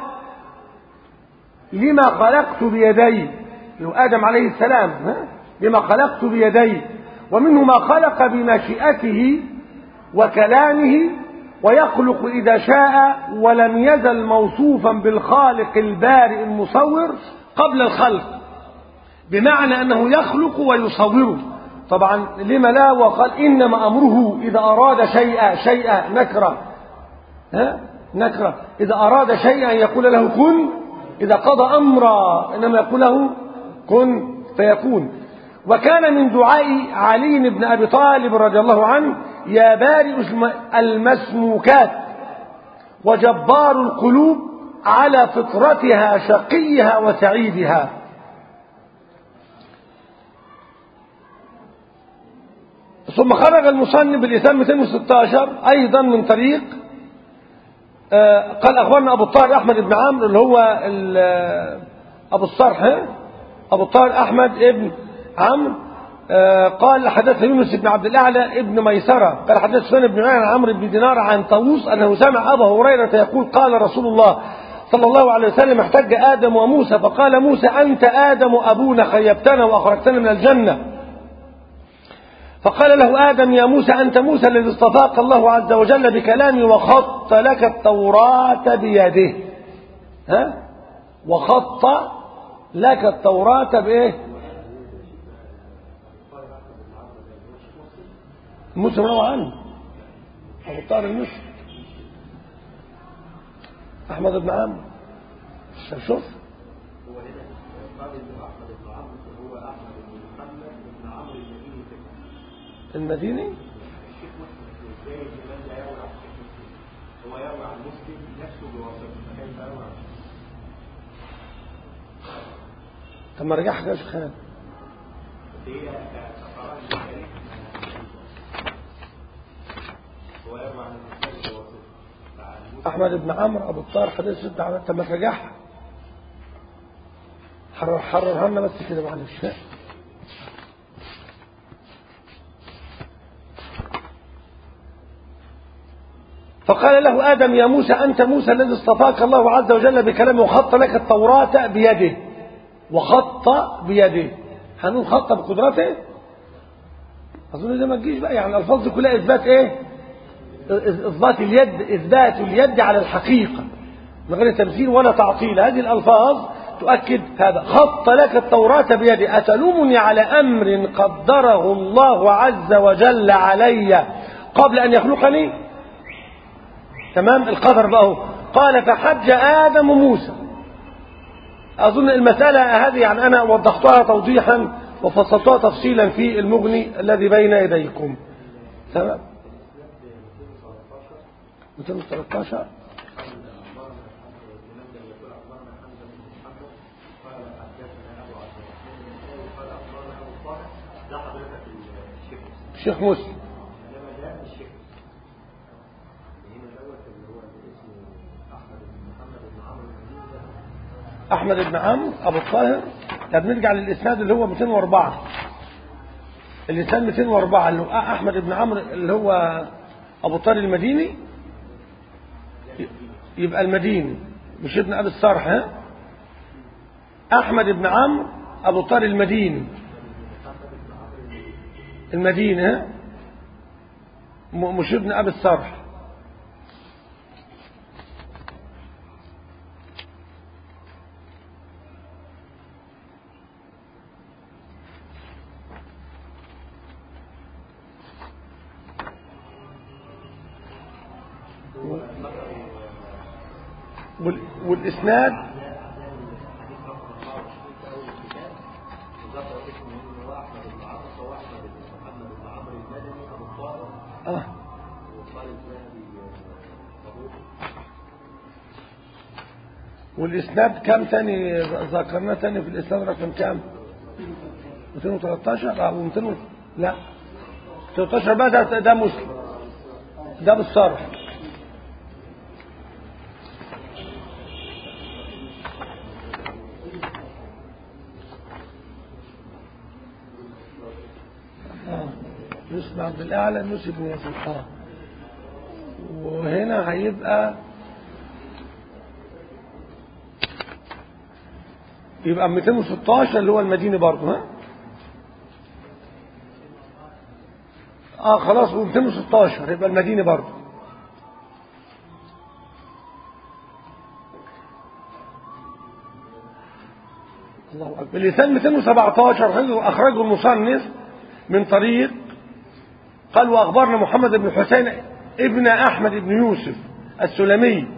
لما خلقت بيدي لو آدم عليه السلام ها؟ لما خلقت بيدي ومنه ما خلق بمشيئته وكلامه ويخلق إذا شاء ولم يزل موصوفا بالخالق البارئ المصور قبل الخلق بمعنى أنه يخلق ويصور طبعا لما لا وقال إنما أمره إذا أراد شيئا شيئا نكرة ها نكرة إذا أراد شيئا يقول له كن إذا قضى أمرا إنما يقول له كن فيكون وكان من دعاء علي بن أبي طالب رضي الله عنه يا بارئ المسموكات وجبار القلوب على فطرتها شقيها وسعيدها ثم خرج المصنف بالإسلام 216 أيضا من طريق قال أخبرنا أبو الطاهر أحمد بن عمرو اللي هو أبو الصرح أبو الطاهر أحمد ابن عمرو آه قال حدث يونس بن عبد الأعلى ابن ميسرة قال حدث سفيان بن عن عمرو بن دينار عن طاووس أنه سمع أبا هريرة يقول قال رسول الله صلى الله عليه وسلم احتج آدم وموسى فقال موسى أنت آدم أبونا خيبتنا وأخرجتنا من الجنة فقال له آدم يا موسى أنت موسى الذي اصطفاك الله عز وجل بكلامي وخط لك التوراة بيده ها وخط لك التوراة بإيه موسى روى عنه أبو طاهر المصري أحمد بن عمرو شوف هو هنا قال انه احمد بن عمرو هو احمد بن محمد بن عمرو المديني المديني الشيخ مسلم ازاي الامام لا يروي عن الشيخ مسلم هو يروي عن مسلم نفسه بواسطه فكيف يروي عن طب ما رجعها يا شيخ خالد بس هي كقراءة للتاريخ هو يروي عن المسلم بواسطه فعن مسلم أحمد بن عمرو أبو الطاهر حديث ستة على طب ما ترجعها حرر حررها لنا بس كده معلش فقال له آدم يا موسى أنت موسى الذي اصطفاك الله عز وجل بكلامه وخط لك التوراة بيده وخط بيده هنقول خط بقدرته أظن ده ما تجيش بقى يعني الألفاظ دي كلها إثبات إيه إثبات اليد إثبات اليد على الحقيقة من غير تمثيل ولا تعطيل هذه الألفاظ تؤكد هذا خط لك التوراة بيدي أتلومني على أمر قدره الله عز وجل علي قبل أن يخلقني تمام القدر بقى هو قال فحج آدم موسى أظن المسألة هذه يعني أنا وضحتها توضيحا وفصلتها تفصيلا في المغني الذي بين يديكم تمام 213 ده حضرتك الشيخ مسلم الشيخ مسلم انما ده الشيخ مسلم هنا دوت اللي هو اللي اسمه احمد بن محمد بن عمرو المديني ده أحمد بن عمرو أبو الطاهر طب نرجع للإسناد اللي هو 204 الإسناد 204 اللي هو أحمد بن عمرو اللي هو أبو الطاهر المديني يبقى المديني مش ابن أبي الصرح ها أحمد بن عمرو أبو الطاهر المديني المديني ها م- مش ابن أبي الصرح وال- والإسناد ذكر اسمه انه هو احمد بن عاصم واحمد بن محمد بن عمرو المدني ابو الطاهر آه وقال الذهبي صدوق والإسناد كام تاني ذكرناه تاني في الإسناد رقم كام 213 أو 200 لا 13 بقى ده, ده مسلم ده بالصرح آه. يوسف بن عبد الأعلى يوسف بن يزيد آه. وهنا هيبقى يبقى 216 اللي هو المديني برضه ها اه خلاص و 216 يبقى المديني برضه الله اكبر اللسان 217 اخرجه المصنف من طريق قال واخبرنا محمد بن حسين ابن احمد بن يوسف السلمي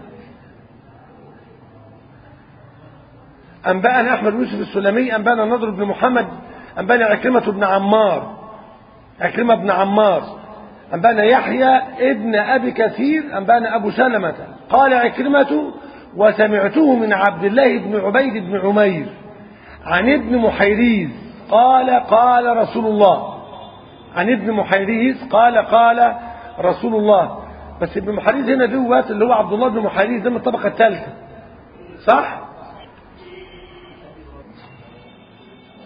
أنبأنا أحمد بن يوسف السلمي أنبأنا النضر بن محمد أنبأنا عكرمة بن عمار عكرمة بن عمار أنبأنا يحيى ابن أبي كثير أنبأنا أبو سلمة قال عكرمة وسمعته من عبد الله بن عبيد بن عمير عن ابن محيريز قال قال رسول الله عن ابن محيريز قال قال رسول الله بس ابن محيريز هنا دوت اللي هو عبد الله بن محيريز ده من الطبقة الثالثة صح؟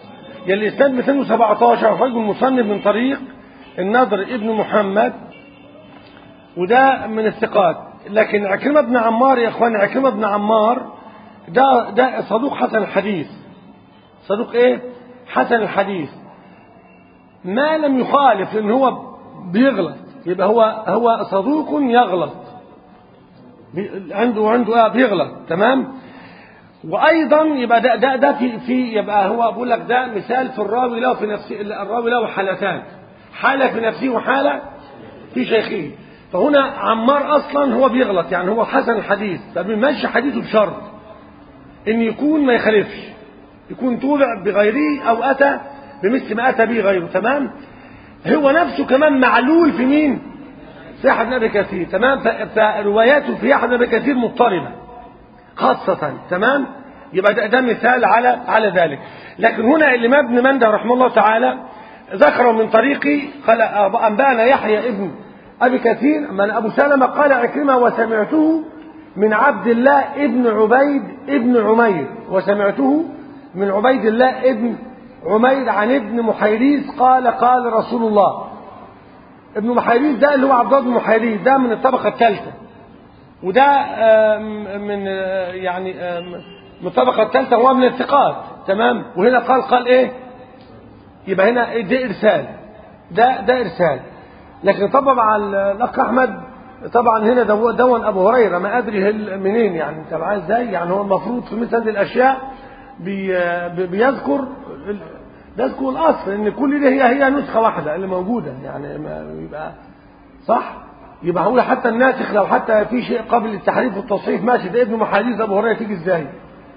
يلي الإسناد 217 أخرجه المصنف من طريق النضر ابن محمد وده من الثقات لكن عكرمة بن عمار يا اخوان عكرمة بن عمار ده ده صدوق حسن الحديث صدوق ايه حسن الحديث ما لم يخالف ان هو بيغلط يبقى هو هو صدوق يغلط بي- عنده عنده اه بيغلط تمام وايضا يبقى ده ده ده في في يبقى هو بقول لك ده مثال في الراوي له في نفسه الراوي له حالتان حاله في نفسه وحاله في شيخه فهنا عمار اصلا هو بيغلط يعني هو حسن الحديث فبيمشي حديثه بشرط ان يكون ما يخالفش يكون طولع بغيره او اتى بمثل ما اتى به غيره تمام هو نفسه كمان معلول في مين في احد ابي كثير تمام ف- فرواياته في احد ابي كثير مضطربه خاصة تمام يبقى ده, ده مثال على على ذلك لكن هنا الإمام ابن منده رحمه الله تعالى ذكره من طريقي قال أنبأنا يحيى ابن أبي كثير من أبو سلمة قال عكرمة وسمعته من عبد الله ابن عبيد ابن عمير وسمعته من عبيد الله ابن عمير عن ابن محيريز قال قال رسول الله ابن محيريز ده اللي هو عبد الله بن محيريز ده من الطبقة الثالثة وده آم، من آه، يعني آم، من الطبقة الثالثة هو من الثقات تمام وهنا قال قال ايه يبقى هنا إيه؟ ده ارسال ده ده ارسال لكن طبعا مع الاخ احمد طبعا هنا دو- دون ابو هريره ما ادري هل منين يعني انت معاه ازاي يعني هو المفروض في مثل هذه الاشياء بي بي- بيذكر ال- بيذكر الاصل ان كل دي هي هي نسخه واحده اللي موجوده يعني ما يبقى صح يبقى هو حتى الناسخ لو حتى في شيء قبل التحريف والتصحيف ماشي ده ابن محاديث ابو هريره تيجي ازاي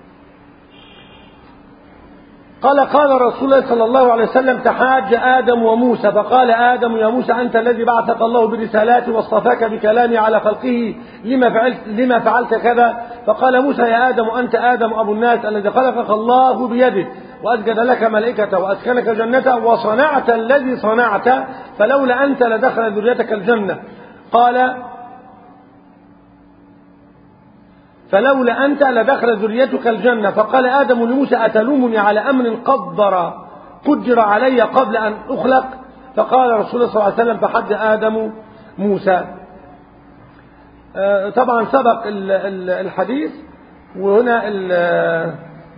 قال قال رسول الله صلى الله عليه وسلم تحاج آدم وموسى فقال آدم يا موسى أنت الذي بعثك الله برسالاتي واصطفاك بكلامي على خلقه لما فعلت, لما فعلت كذا فقال موسى يا آدم أنت آدم أبو الناس الذي خلقك الله بيده وأسجد لك ملائكته وأسكنك جنته وصنعت الذي صنعت فلولا أنت لدخل ذريتك الجنة قال فلولا أنت لدخل ذريتك الجنة فقال آدم لموسى أتلومني على أمر قدر قدر علي قبل أن أخلق فقال رسول الله صلى الله عليه وسلم فحد آدم موسى آه، طبعا سبق ال- ال- الحديث وهنا ال-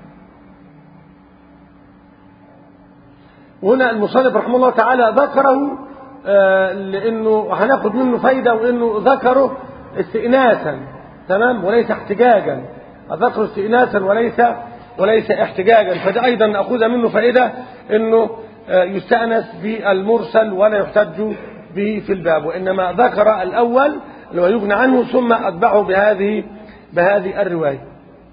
وهنا المصنف رحمه الله تعالى ذكره آه، لانه هناخد منه فايده وانه ذكره استئناسا تمام وليس احتجاجا ذكره استئناسا وليس وليس احتجاجا فده ايضا ناخذ منه فائده انه آه، يستانس بالمرسل ولا يحتج به في الباب وانما ذكر الاول اللي هو يغنى عنه ثم اتبعه بهذه بهذه الروايه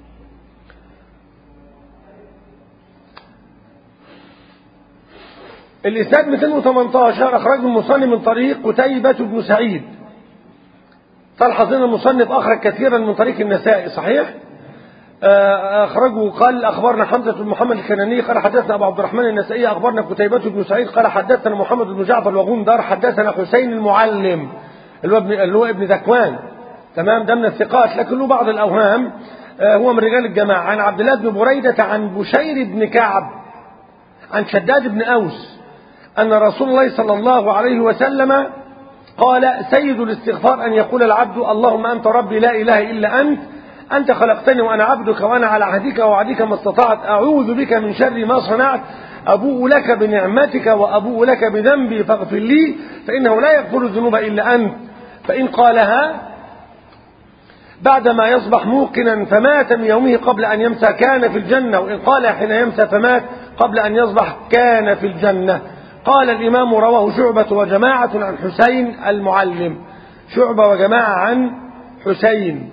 الإسناد 218 أخرجه المصنف من طريق قتيبة بن سعيد تلحظ أن المصنف أخرج كثيرا من طريق النسائي صحيح؟ آه، أخرجه قال أخبرنا حمزة بن محمد الكناني قال حدثنا أبو عبد الرحمن النسائي أخبرنا قتيبة بن سعيد قال حدثنا محمد بن جعفر وغندر حدثنا حسين المعلم اللي هو ابن, اللي هو ابن ذكوان تمام ده من الثقات لكن له بعض الأوهام آه، هو من رجال الجماعة عن عبد الله بن بريدة عن بشير بن كعب عن شداد بن أوس أن رسول الله صلى الله عليه وسلم قال سيد الاستغفار أن يقول العبد اللهم أنت ربي لا إله إلا أنت أنت خلقتني وأنا عبدك وأنا على عهدك ووعدك ما استطعت أعوذ بك من شر ما صنعت أبوء لك بنعمتك وأبوء لك بذنبي فاغفر لي فإنه لا يغفر الذنوب إلا أنت فإن قالها بعدما يصبح موقنا فمات من يومه قبل أن يمسى كان في الجنة وإن قال حين يمسى فمات قبل أن يصبح كان في الجنة قال الإمام رواه شعبة وجماعة عن حسين المعلم شعبة وجماعة عن حسين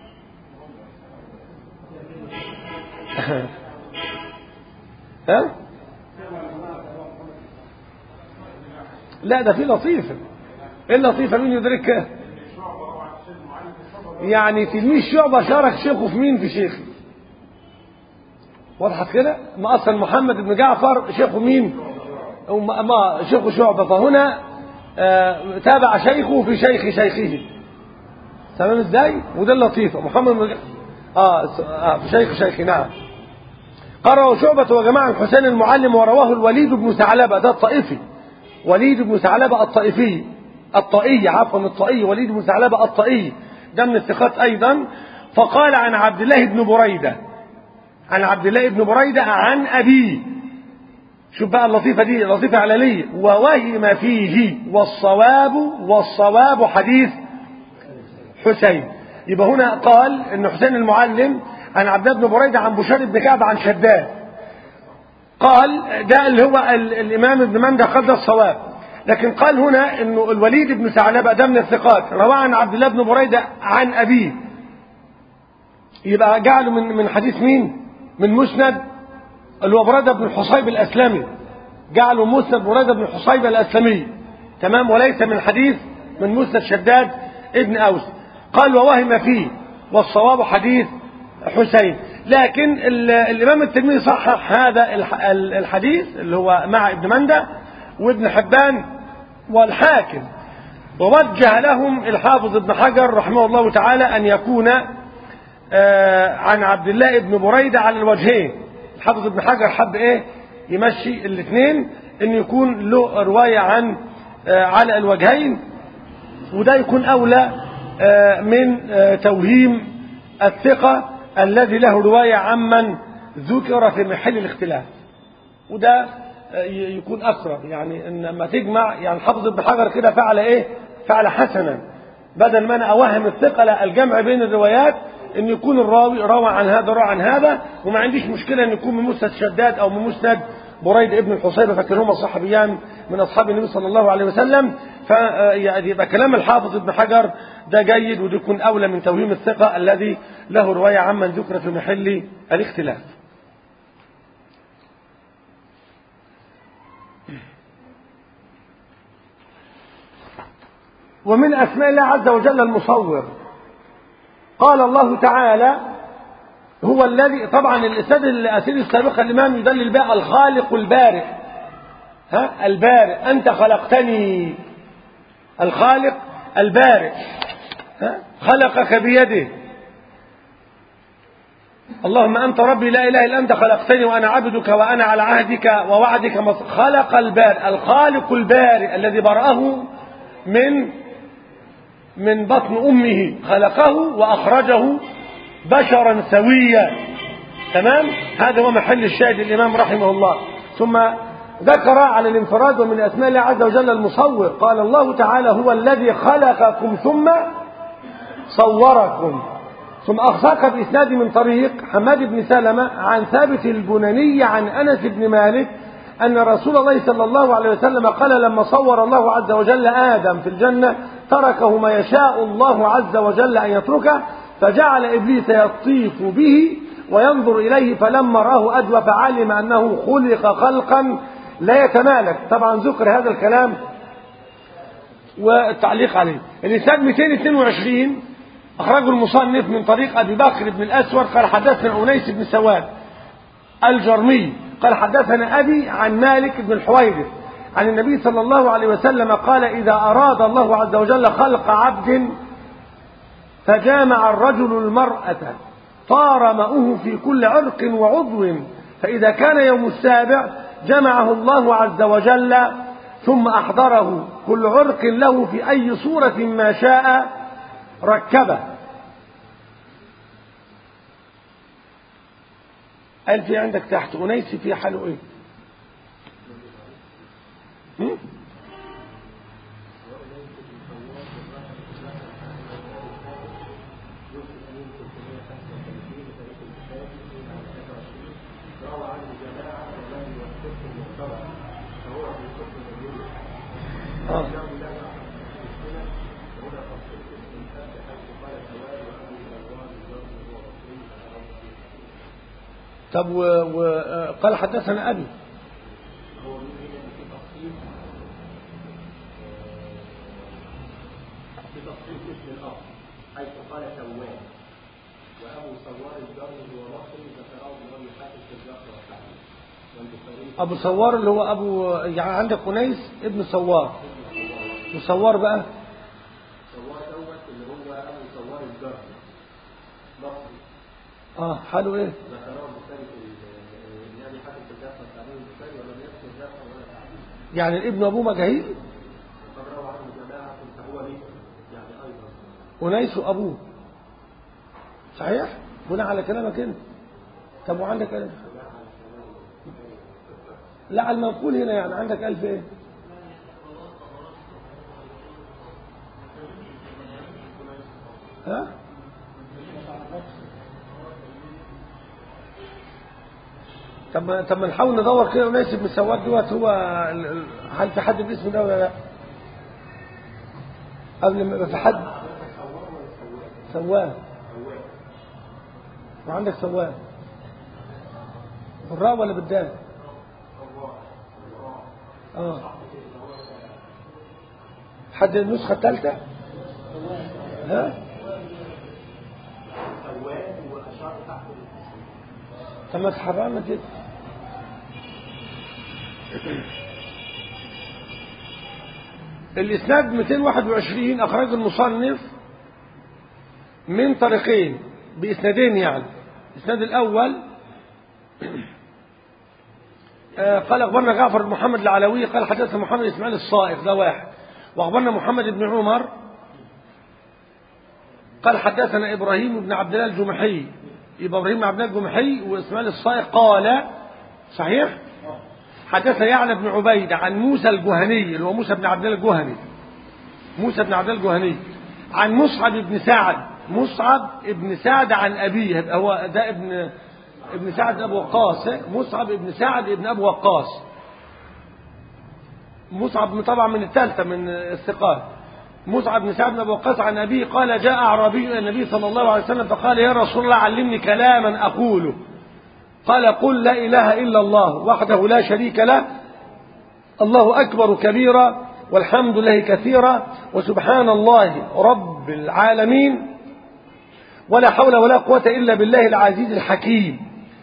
ها؟ لا ده في لطيفة ايه اللطيفة مين يدركها يعني تلميذ شعبة شارك شيخه في مين في شيخه وضحت كده ما اصلا محمد بن جعفر شيخه مين ما ما شيخه شعبة فهنا آه تابع شيخه في شيخ شيخه تمام ازاي وده اللطيفة محمد بن جعفر آه, اه في شيخ شيخه نعم قرأ شعبة وجماعة الحسين المعلم ورواه الوليد بن ثعلبة ده الطائفي وليد بن ثعلبة الطائفي الطائي عفوا الطائي وليد بن ثعلبة الطائي ده من الثقات أيضا فقال عن عبد الله بن بريدة عن عبد الله بن بريدة عن أبيه شوف بقى اللطيفة دي لطيفة علالية ووهم فيه والصواب والصواب حديث حسين يبقى هنا قال ان حسين المعلم عن عبد الله بن بريدة عن بشار بن كعب عن شداد قال ده اللي هو ال الامام ابن مندى قال ده الصواب لكن قال هنا انه الوليد بن ثعلبه ده من الثقات رواه عن عبد الله بن بريدة عن ابيه يبقى جعله من من حديث مين من مسند اللي هو بريدة بن الحصيب الاسلمي جعله مسند بريدة بن الحصيب الاسلمي تمام وليس من حديث من مسند شداد ابن اوس قال ووهم فيه والصواب حديث حسين لكن الامام الترمذي صحح هذا الحديث اللي هو مع ابن مندى وابن حبان والحاكم ووجه لهم الحافظ ابن حجر رحمه الله تعالى ان يكون عن عبد الله بن بريدة على الوجهين الحافظ ابن حجر حب ايه يمشي الاثنين ان يكون له رواية عن على الوجهين وده يكون اولى من توهيم الثقة الذي له رواية عمن ذكر في محل الاختلاف وده يكون أقرب يعني إن لما تجمع يعني حافظ ابن حجر كده فعل إيه فعل حسنا بدل ما أنا أوهم الثقة لا الجمع بين الروايات إن يكون الراوي روى عن هذا روى عن هذا وما عنديش مشكلة إن يكون من مسند شداد أو من مسند بريد ابن الحصيبة فاكرهما صحابيان من أصحاب النبي صلى الله عليه وسلم فيبقى كلام الحافظ ابن حجر ده جيد وده يكون أولى من توهيم الثقة الذي له رواية عمن ذكر في محل الاختلاف ومن أسماء الله عز وجل المصور قال الله تعالى هو الذي طبعا الاسناد الاسئله السابقه الامام يدلل بها الخالق البارئ ها البارئ انت خلقتني الخالق البارئ ها خلقك بيده اللهم انت ربي لا اله الا انت خلقتني وانا عبدك وانا على عهدك ووعدك مص... خلق البارئ الخالق البارئ الذي برأه من من بطن امه خلقه واخرجه بشرا سويا تمام هذا هو محل الشاهد الإمام رحمه الله ثم ذكر على الانفراد ومن أسماء الله عز وجل المصور قال الله تعالى هو الذي خلقكم ثم صوركم ثم أخذك بإسناد من طريق حماد بن سلمة عن ثابت البناني عن أنس بن مالك أن رسول الله صلى الله عليه وسلم قال لما صور الله عز وجل آدم في الجنة تركه ما يشاء الله عز وجل أن يتركه فجعل إبليس يطيف به وينظر إليه فلما رآه أدوى فعلم أنه خلق خلقا لا يتمالك طبعا ذكر هذا الكلام والتعليق عليه الإنسان 222 أخرجه المصنف من طريق أبي بكر بن الأسود قال حدثنا أنيس بن سواد الجرمي قال حدثنا أبي عن مالك بن الحويرث عن النبي صلى الله عليه وسلم قال إذا أراد الله عز وجل خلق عبد فجامع الرجل المرأة طار ماؤه في كل عرق وعضو فإذا كان يوم السابع جمعه الله عز وجل ثم أحضره كل عرق له في أي صورة ما شاء ركبه قال في عندك تحت أنيس في حاله إيه هم؟ آه. طب وقال حدثنا أبي في تفصيل اسم الأرض حيث قال سوان وأبو سوار الجر هو مصري ذكره ابن حاتم في الجر والتعليم والبخاري أبو سوار اللي هو أبو يعني عندك أنيس ابن سوار وسوار بقى سوار دوت اللي هو أبو سوار الجر مصري اه حاله ايه ذكره البخاري في البخاري ولم يذكر ذكر ولا تعديل يعني الابن أبوه مجاهيل وقد روى عنه جماعة فهو ليس يعني أيضا أنيس أبوه صحيح بناء على كلامك انت طب وعندك ألف لا على المنقول هنا يعني عندك ألف ايه ها طب ما طب ما نحاول ندور كده وناسب من سواد دوت هو ال- ال- هل في حد باسم ده ولا لا؟ قبل ما يبقى في حد سواه وعندك سواه بالراء ولا بالدال؟ اه حد النسخة الثالثة؟ ها؟ سواد وأشار تحت طب ما تحررنا كده الإسناد 221 أخرج المصنف من طريقين بإسنادين يعني الإسناد الأول آه، قال أخبرنا جعفر بن محمد العلوي قال حدثنا محمد إسماعيل الصائغ ده واحد وأخبرنا محمد بن عمر قال حدثنا إبراهيم بن عبد الله الجمحي يبقى إبراهيم بن عبد الله الجمحي وإسماعيل الصائغ قال صحيح حدث يعلى بن عبيد عن موسى الجهني اللي هو موسى بن عبد الله الجهني موسى بن عبد الله الجهني عن مصعب بن سعد مصعب بن سعد عن أبيه يبقى هو ده ابن ابن سعد أبو وقاص مصعب بن سعد ابن أبو وقاص مصعب طبعا من الثالثة من الثقات مصعب بن سعد بن أبو وقاص عن أبيه قال جاء أعرابي إلى النبي صلى الله عليه وسلم فقال يا رسول الله علمني كلاما أقوله قال قل لا إله إلا الله وحده لا شريك له الله أكبر كبيرا والحمد لله كثيرا وسبحان الله رب العالمين ولا حول ولا قوة إلا بالله العزيز الحكيم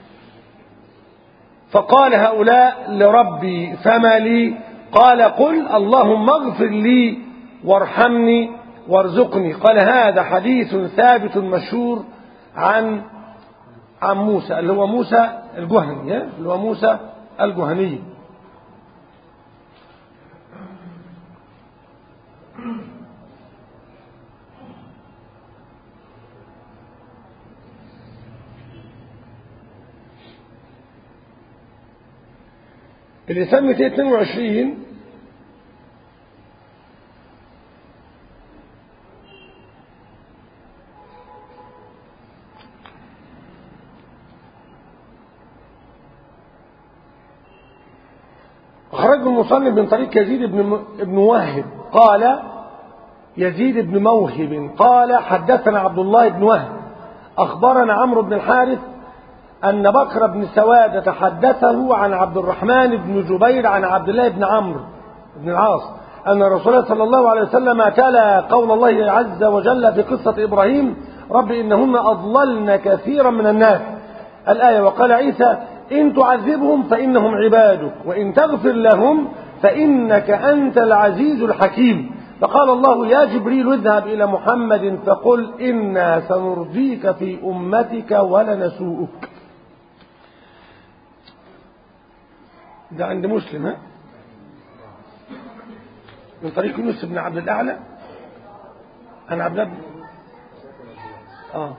فقال هؤلاء لربي فما لي قال قل اللهم اغفر لي وارحمني وارزقني قال هذا حديث ثابت مشهور عن عن موسى اللي هو موسى الجهني ها؟ اللي هو موسى الجهني الإنسان 222 أخرجه المصنف من طريق يزيد بن ابن وهب قال يزيد بن موهب قال حدثنا عبد الله بن وهب أخبرنا عمرو بن الحارث أن بكر بن سوادة حدثه عن عبد الرحمن بن جبير عن عبد الله بن عمرو بن العاص أن الرسول صلى الله عليه وسلم تلا قول الله عز وجل في قصة إبراهيم رب إنهن أضللن كثيرا من الناس الآية وقال عيسى إن تعذبهم فإنهم عبادك وإن تغفر لهم فإنك أنت العزيز الحكيم فقال الله يا جبريل اذهب إلى محمد فقل إنا سنرضيك في أمتك ولنسوءك ده عند مسلم ها من طريق يونس بن عبد الأعلى عن عبد الله بن- اه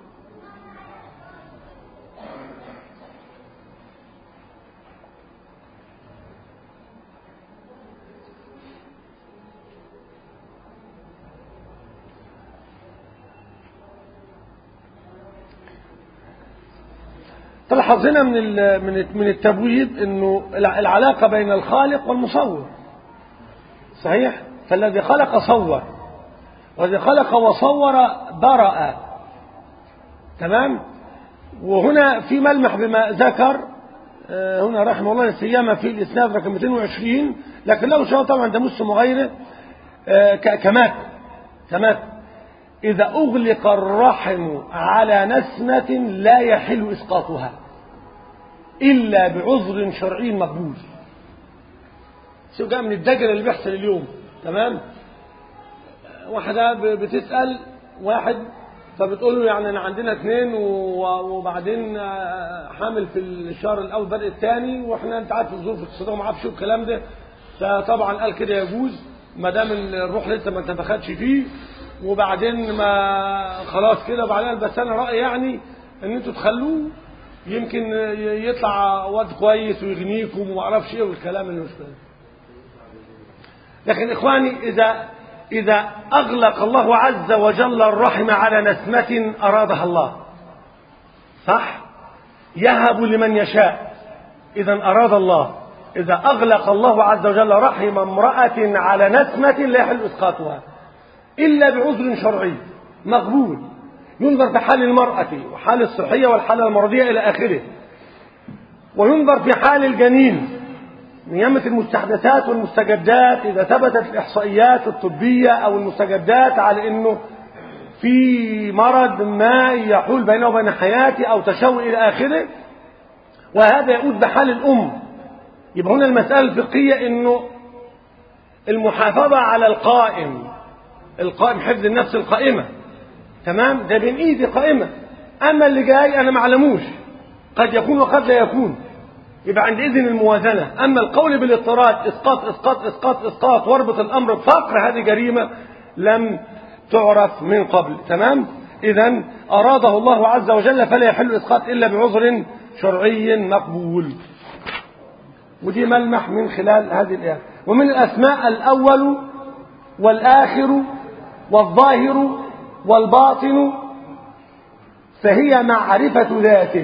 تلاحظ هنا من ال- من من التبويب انه الع- العلاقه بين الخالق والمصور صحيح فالذي خلق صور والذي خلق وصور برأ تمام وهنا في ملمح بما ذكر آه، هنا رحمه الله سيما في الاسناد رقم 220 لكن له شهر طبعا ده مسلم وغيره آه، ك- كمات كمات إذا أغلق الرحم على نسمة لا يحل إسقاطها إلا بعذر شرعي مقبول شوف جاء من الدجل اللي بيحصل اليوم تمام واحدة ب- بتسأل واحد فبتقول له يعني انا عندنا اثنين و- وبعدين آه، حامل في الشهر الاول بدء الثاني واحنا انت عارف الظروف الاقتصاديه وما اعرفش الكلام ده فطبعا قال كده يجوز ما دام الروح لسه ما اتفختش فيه وبعدين ما خلاص كده وبعدين بس انا رايي يعني ان انتوا تخلوه يمكن ي- يطلع واد كويس ويغنيكم وما اعرفش ايه والكلام اللي مش فاهم لكن إخواني إذا إذا أغلق الله عز وجل الرحم على نسمة أرادها الله صح يهب لمن يشاء إذا أراد الله إذا أغلق الله عز وجل رحم امرأة على نسمة لا يحل إسقاطها إلا بعذر شرعي مقبول ينظر في حال المرأة وحال الصحية والحالة المرضية إلى آخره وينظر في حال الجنين نيامة المستحدثات والمستجدات إذا ثبتت الإحصائيات الطبية أو المستجدات على أنه في مرض ما يحول بينه وبين حياته أو تشوه إلى آخره وهذا يؤود بحال الأم يبقى هنا المسألة الفقهية أنه المحافظة على القائم القائم حفظ النفس القائمة تمام ده بين إيدي قائمة أما اللي جاي أنا معلموش قد يكون وقد لا يكون يبقى عند إذن الموازنة أما القول بالاضطراد إسقاط إسقاط إسقاط إسقاط واربط الأمر بفقر هذه جريمة لم تعرف من قبل تمام إذا أراده الله عز وجل فلا يحل إسقاط إلا بعذر شرعي مقبول ودي ملمح من خلال هذه الآية ومن الأسماء الأول والآخر والظاهر والباطن فهي معرفة ذاته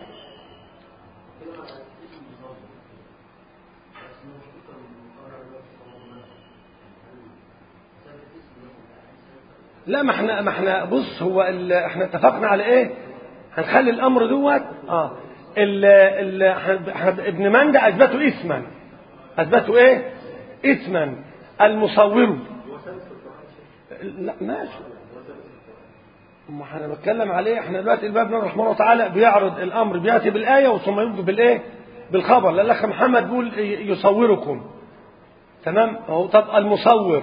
لا ما احنا ما احنا بص هو ال... احنا اتفقنا على ايه هنخلي الامر دوت اه ال... ال... احنا ابن مندى اثبته اسما اثبته ايه اسما المصور لا ماشي ما احنا بتكلم عليه احنا دلوقتي الباب من رحمه الله تعالى بيعرض الامر بياتي بالايه ثم يبدو بالايه بالخبر لان الاخ محمد بيقول يصوركم تمام هو طب المصور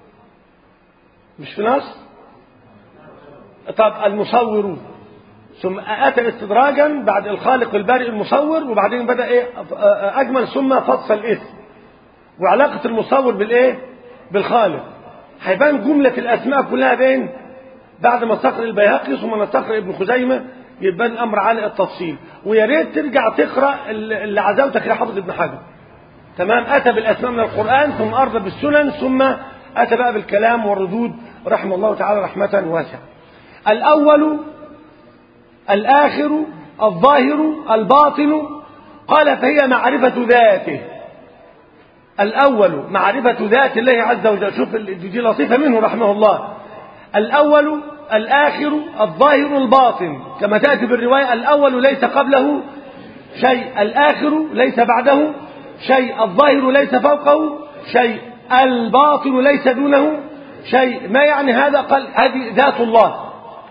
مش في نص طب المصور ثم اتى استدراجا بعد الخالق البارئ المصور وبعدين بدا ايه اجمل ثم فصل الاسم وعلاقه المصور بالايه بالخالق هيبان جمله الاسماء كلها بين بعد ما استقر البيهقي ثم نستقر ابن خزيمه يبان الامر على التفصيل ويا ريت ترجع تقرا اللي عزوتك يا حافظ ابن حجر تمام اتى بالاسماء من القران ثم ارضى بالسنن ثم اتى بقى بالكلام والردود رحمه الله تعالى رحمه واسعه الاول الاخر الظاهر الباطن قال فهي معرفه ذاته الاول معرفه ذات الله عز وجل شوف دي لطيفه منه رحمه الله الأول الآخر الظاهر الباطن كما تأتي بالرواية الأول ليس قبله شيء الآخر ليس بعده شيء الظاهر ليس فوقه شيء الباطن ليس دونه شيء ما يعني هذا قال هذه ذات الله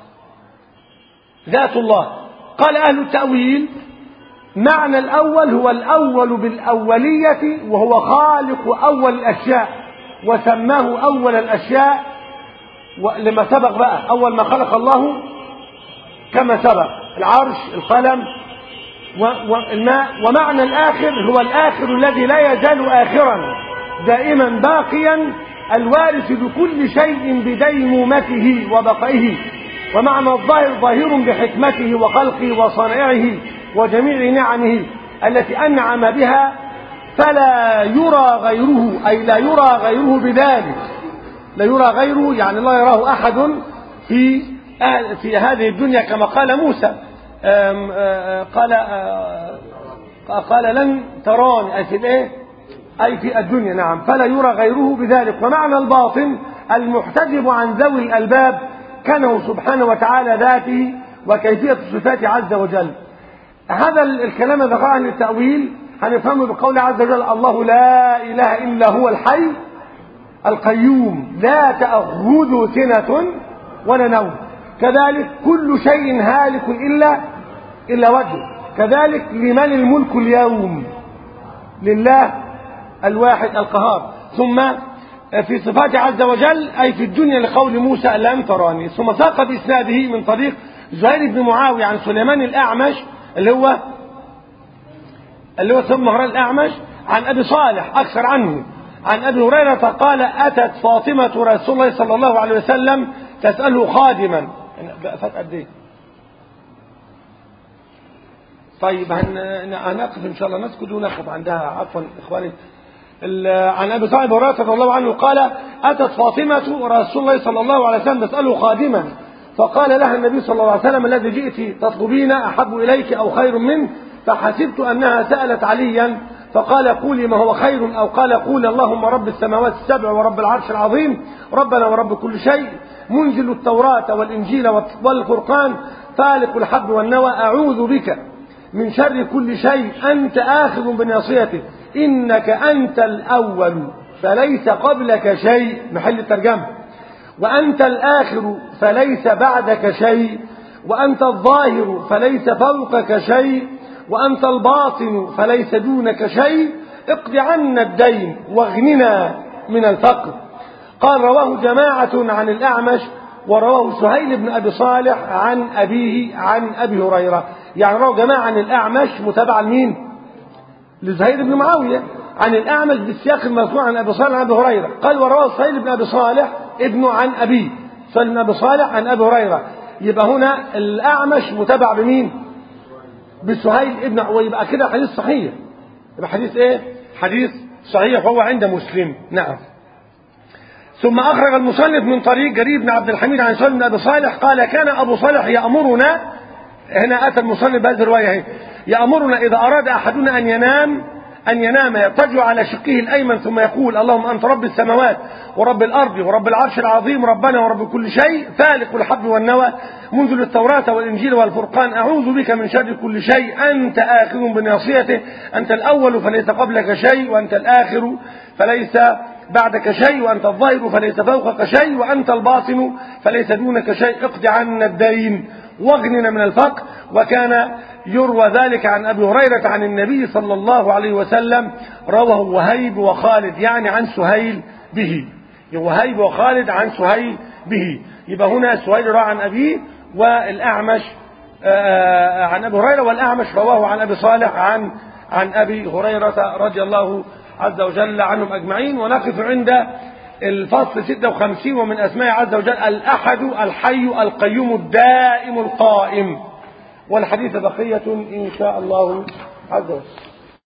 ذات الله قال أهل التأويل معنى الأول هو الأول بالأولية وهو خالق أول الأشياء وسماه أول الأشياء لما سبق بقى أول ما خلق الله كما سبق العرش القلم والماء ومعنى الآخر هو الآخر الذي لا يزال آخرا دائما باقيا الوارث بكل شيء بديمومته وبقائه ومعنى الظاهر ظاهر بحكمته وخلقه وصنائعه وجميع نعمه التي أنعم بها فلا يرى غيره أي لا يرى غيره بذلك لا يرى غيره يعني لا يراه أحد في في هذه الدنيا كما قال موسى آم آم قال قال لن تراني أي في الإيه؟ أي في الدنيا نعم فلا يرى غيره بذلك ومعنى الباطن المحتجب عن ذوي الألباب كانه سبحانه وتعالى ذاته وكيفية صفاته عز وجل هذا الكلام ذكر عن التأويل هنفهمه بقول عز وجل الله لا إله إلا هو الحي القيوم لا تأخذه سنة ولا نوم كذلك كل شيء هالك إلا إلا وجهه كذلك لمن الملك اليوم لله الواحد القهار ثم في صفاته عز وجل أي في الدنيا لقول موسى لن تراني ثم ساق بإسناده من طريق زهير بن معاوية عن سليمان الأعمش اللي هو اللي هو ثم مهران الأعمش عن أبي صالح أكثر عنه عن أبي هريرة قال أتت فاطمة رسول الله صلى الله عليه وسلم تسأله خادما فات قد إيه؟ طيب هن... هنقف إن شاء الله نسكت ونقف عندها عفوا إخواني عن أبي صالح هريرة رضي الله عنه قال أتت فاطمة رسول الله صلى الله عليه وسلم تسأله خادما فقال لها النبي صلى الله عليه وسلم الذي جئت تطلبين أحب إليك أو خير منه فحسبت أنها سألت عليا فقال قولي ما هو خير أو قال قول اللهم رب السماوات السبع ورب العرش العظيم ربنا ورب كل شيء منزل التوراة والإنجيل والفرقان فالق الحب والنوى أعوذ بك من شر كل شيء أنت آخذ بناصيته إنك أنت الأول فليس قبلك شيء محل الترجمة وأنت الآخر فليس بعدك شيء وأنت الظاهر فليس فوقك شيء وأنت الباطن فليس دونك شيء اقض عنا الدين واغننا من الفقر قال رواه جماعة عن الأعمش ورواه سهيل بن أبي صالح عن أبيه عن أبي هريرة يعني رواه جماعة عن الأعمش متابعة لمين لزهير بن معاوية عن الأعمش بالسياق المذكور عن أبي صالح عن أبي هريرة قال ورواه سهيل بن أبي صالح ابنه عن أبيه سهيل بن أبي صالح عن أبي هريرة يبقى هنا الأعمش متابع بمين بسهيل ابن ويبقى كده حديث صحيح يبقى حديث ايه حديث صحيح وهو عند مسلم نعم ثم أخرج المصنف من طريق جرير بن عبد الحميد عن سهيل بن أبي صالح قال كان أبو صالح يأمرنا هنا أتى المصنف بهذه الرواية هي يأمرنا إذا أراد أحدنا أن ينام أن ينام يضطجع على شقه الأيمن ثم يقول اللهم أنت رب السماوات ورب الأرض ورب العرش العظيم ربنا ورب كل شيء فالق الحب والنوى منزل التوراة والإنجيل والفرقان أعوذ بك من شر كل شيء أنت آخذ بناصيته أنت الأول فليس قبلك شيء وأنت الآخر فليس بعدك شيء وأنت الظاهر فليس فوقك شيء وأنت الباطن فليس دونك شيء اقض عنا الدين واغننا من الفقر وكان يروى ذلك عن أبي هريرة عن النبي صلى الله عليه وسلم رواه وهيب وخالد يعني عن سهيل به وهيب وخالد عن سهيل به يبقى هنا سهيل روى عن أبيه والأعمش عن أبي هريرة والأعمش رواه عن أبي صالح عن عن أبي هريرة رضي الله عز وجل عنهم أجمعين ونقف عند الفصل 56 ومن أسماء عز وجل الأحد الحي القيوم الدائم القائم والحديث بقية إن شاء الله عز وجل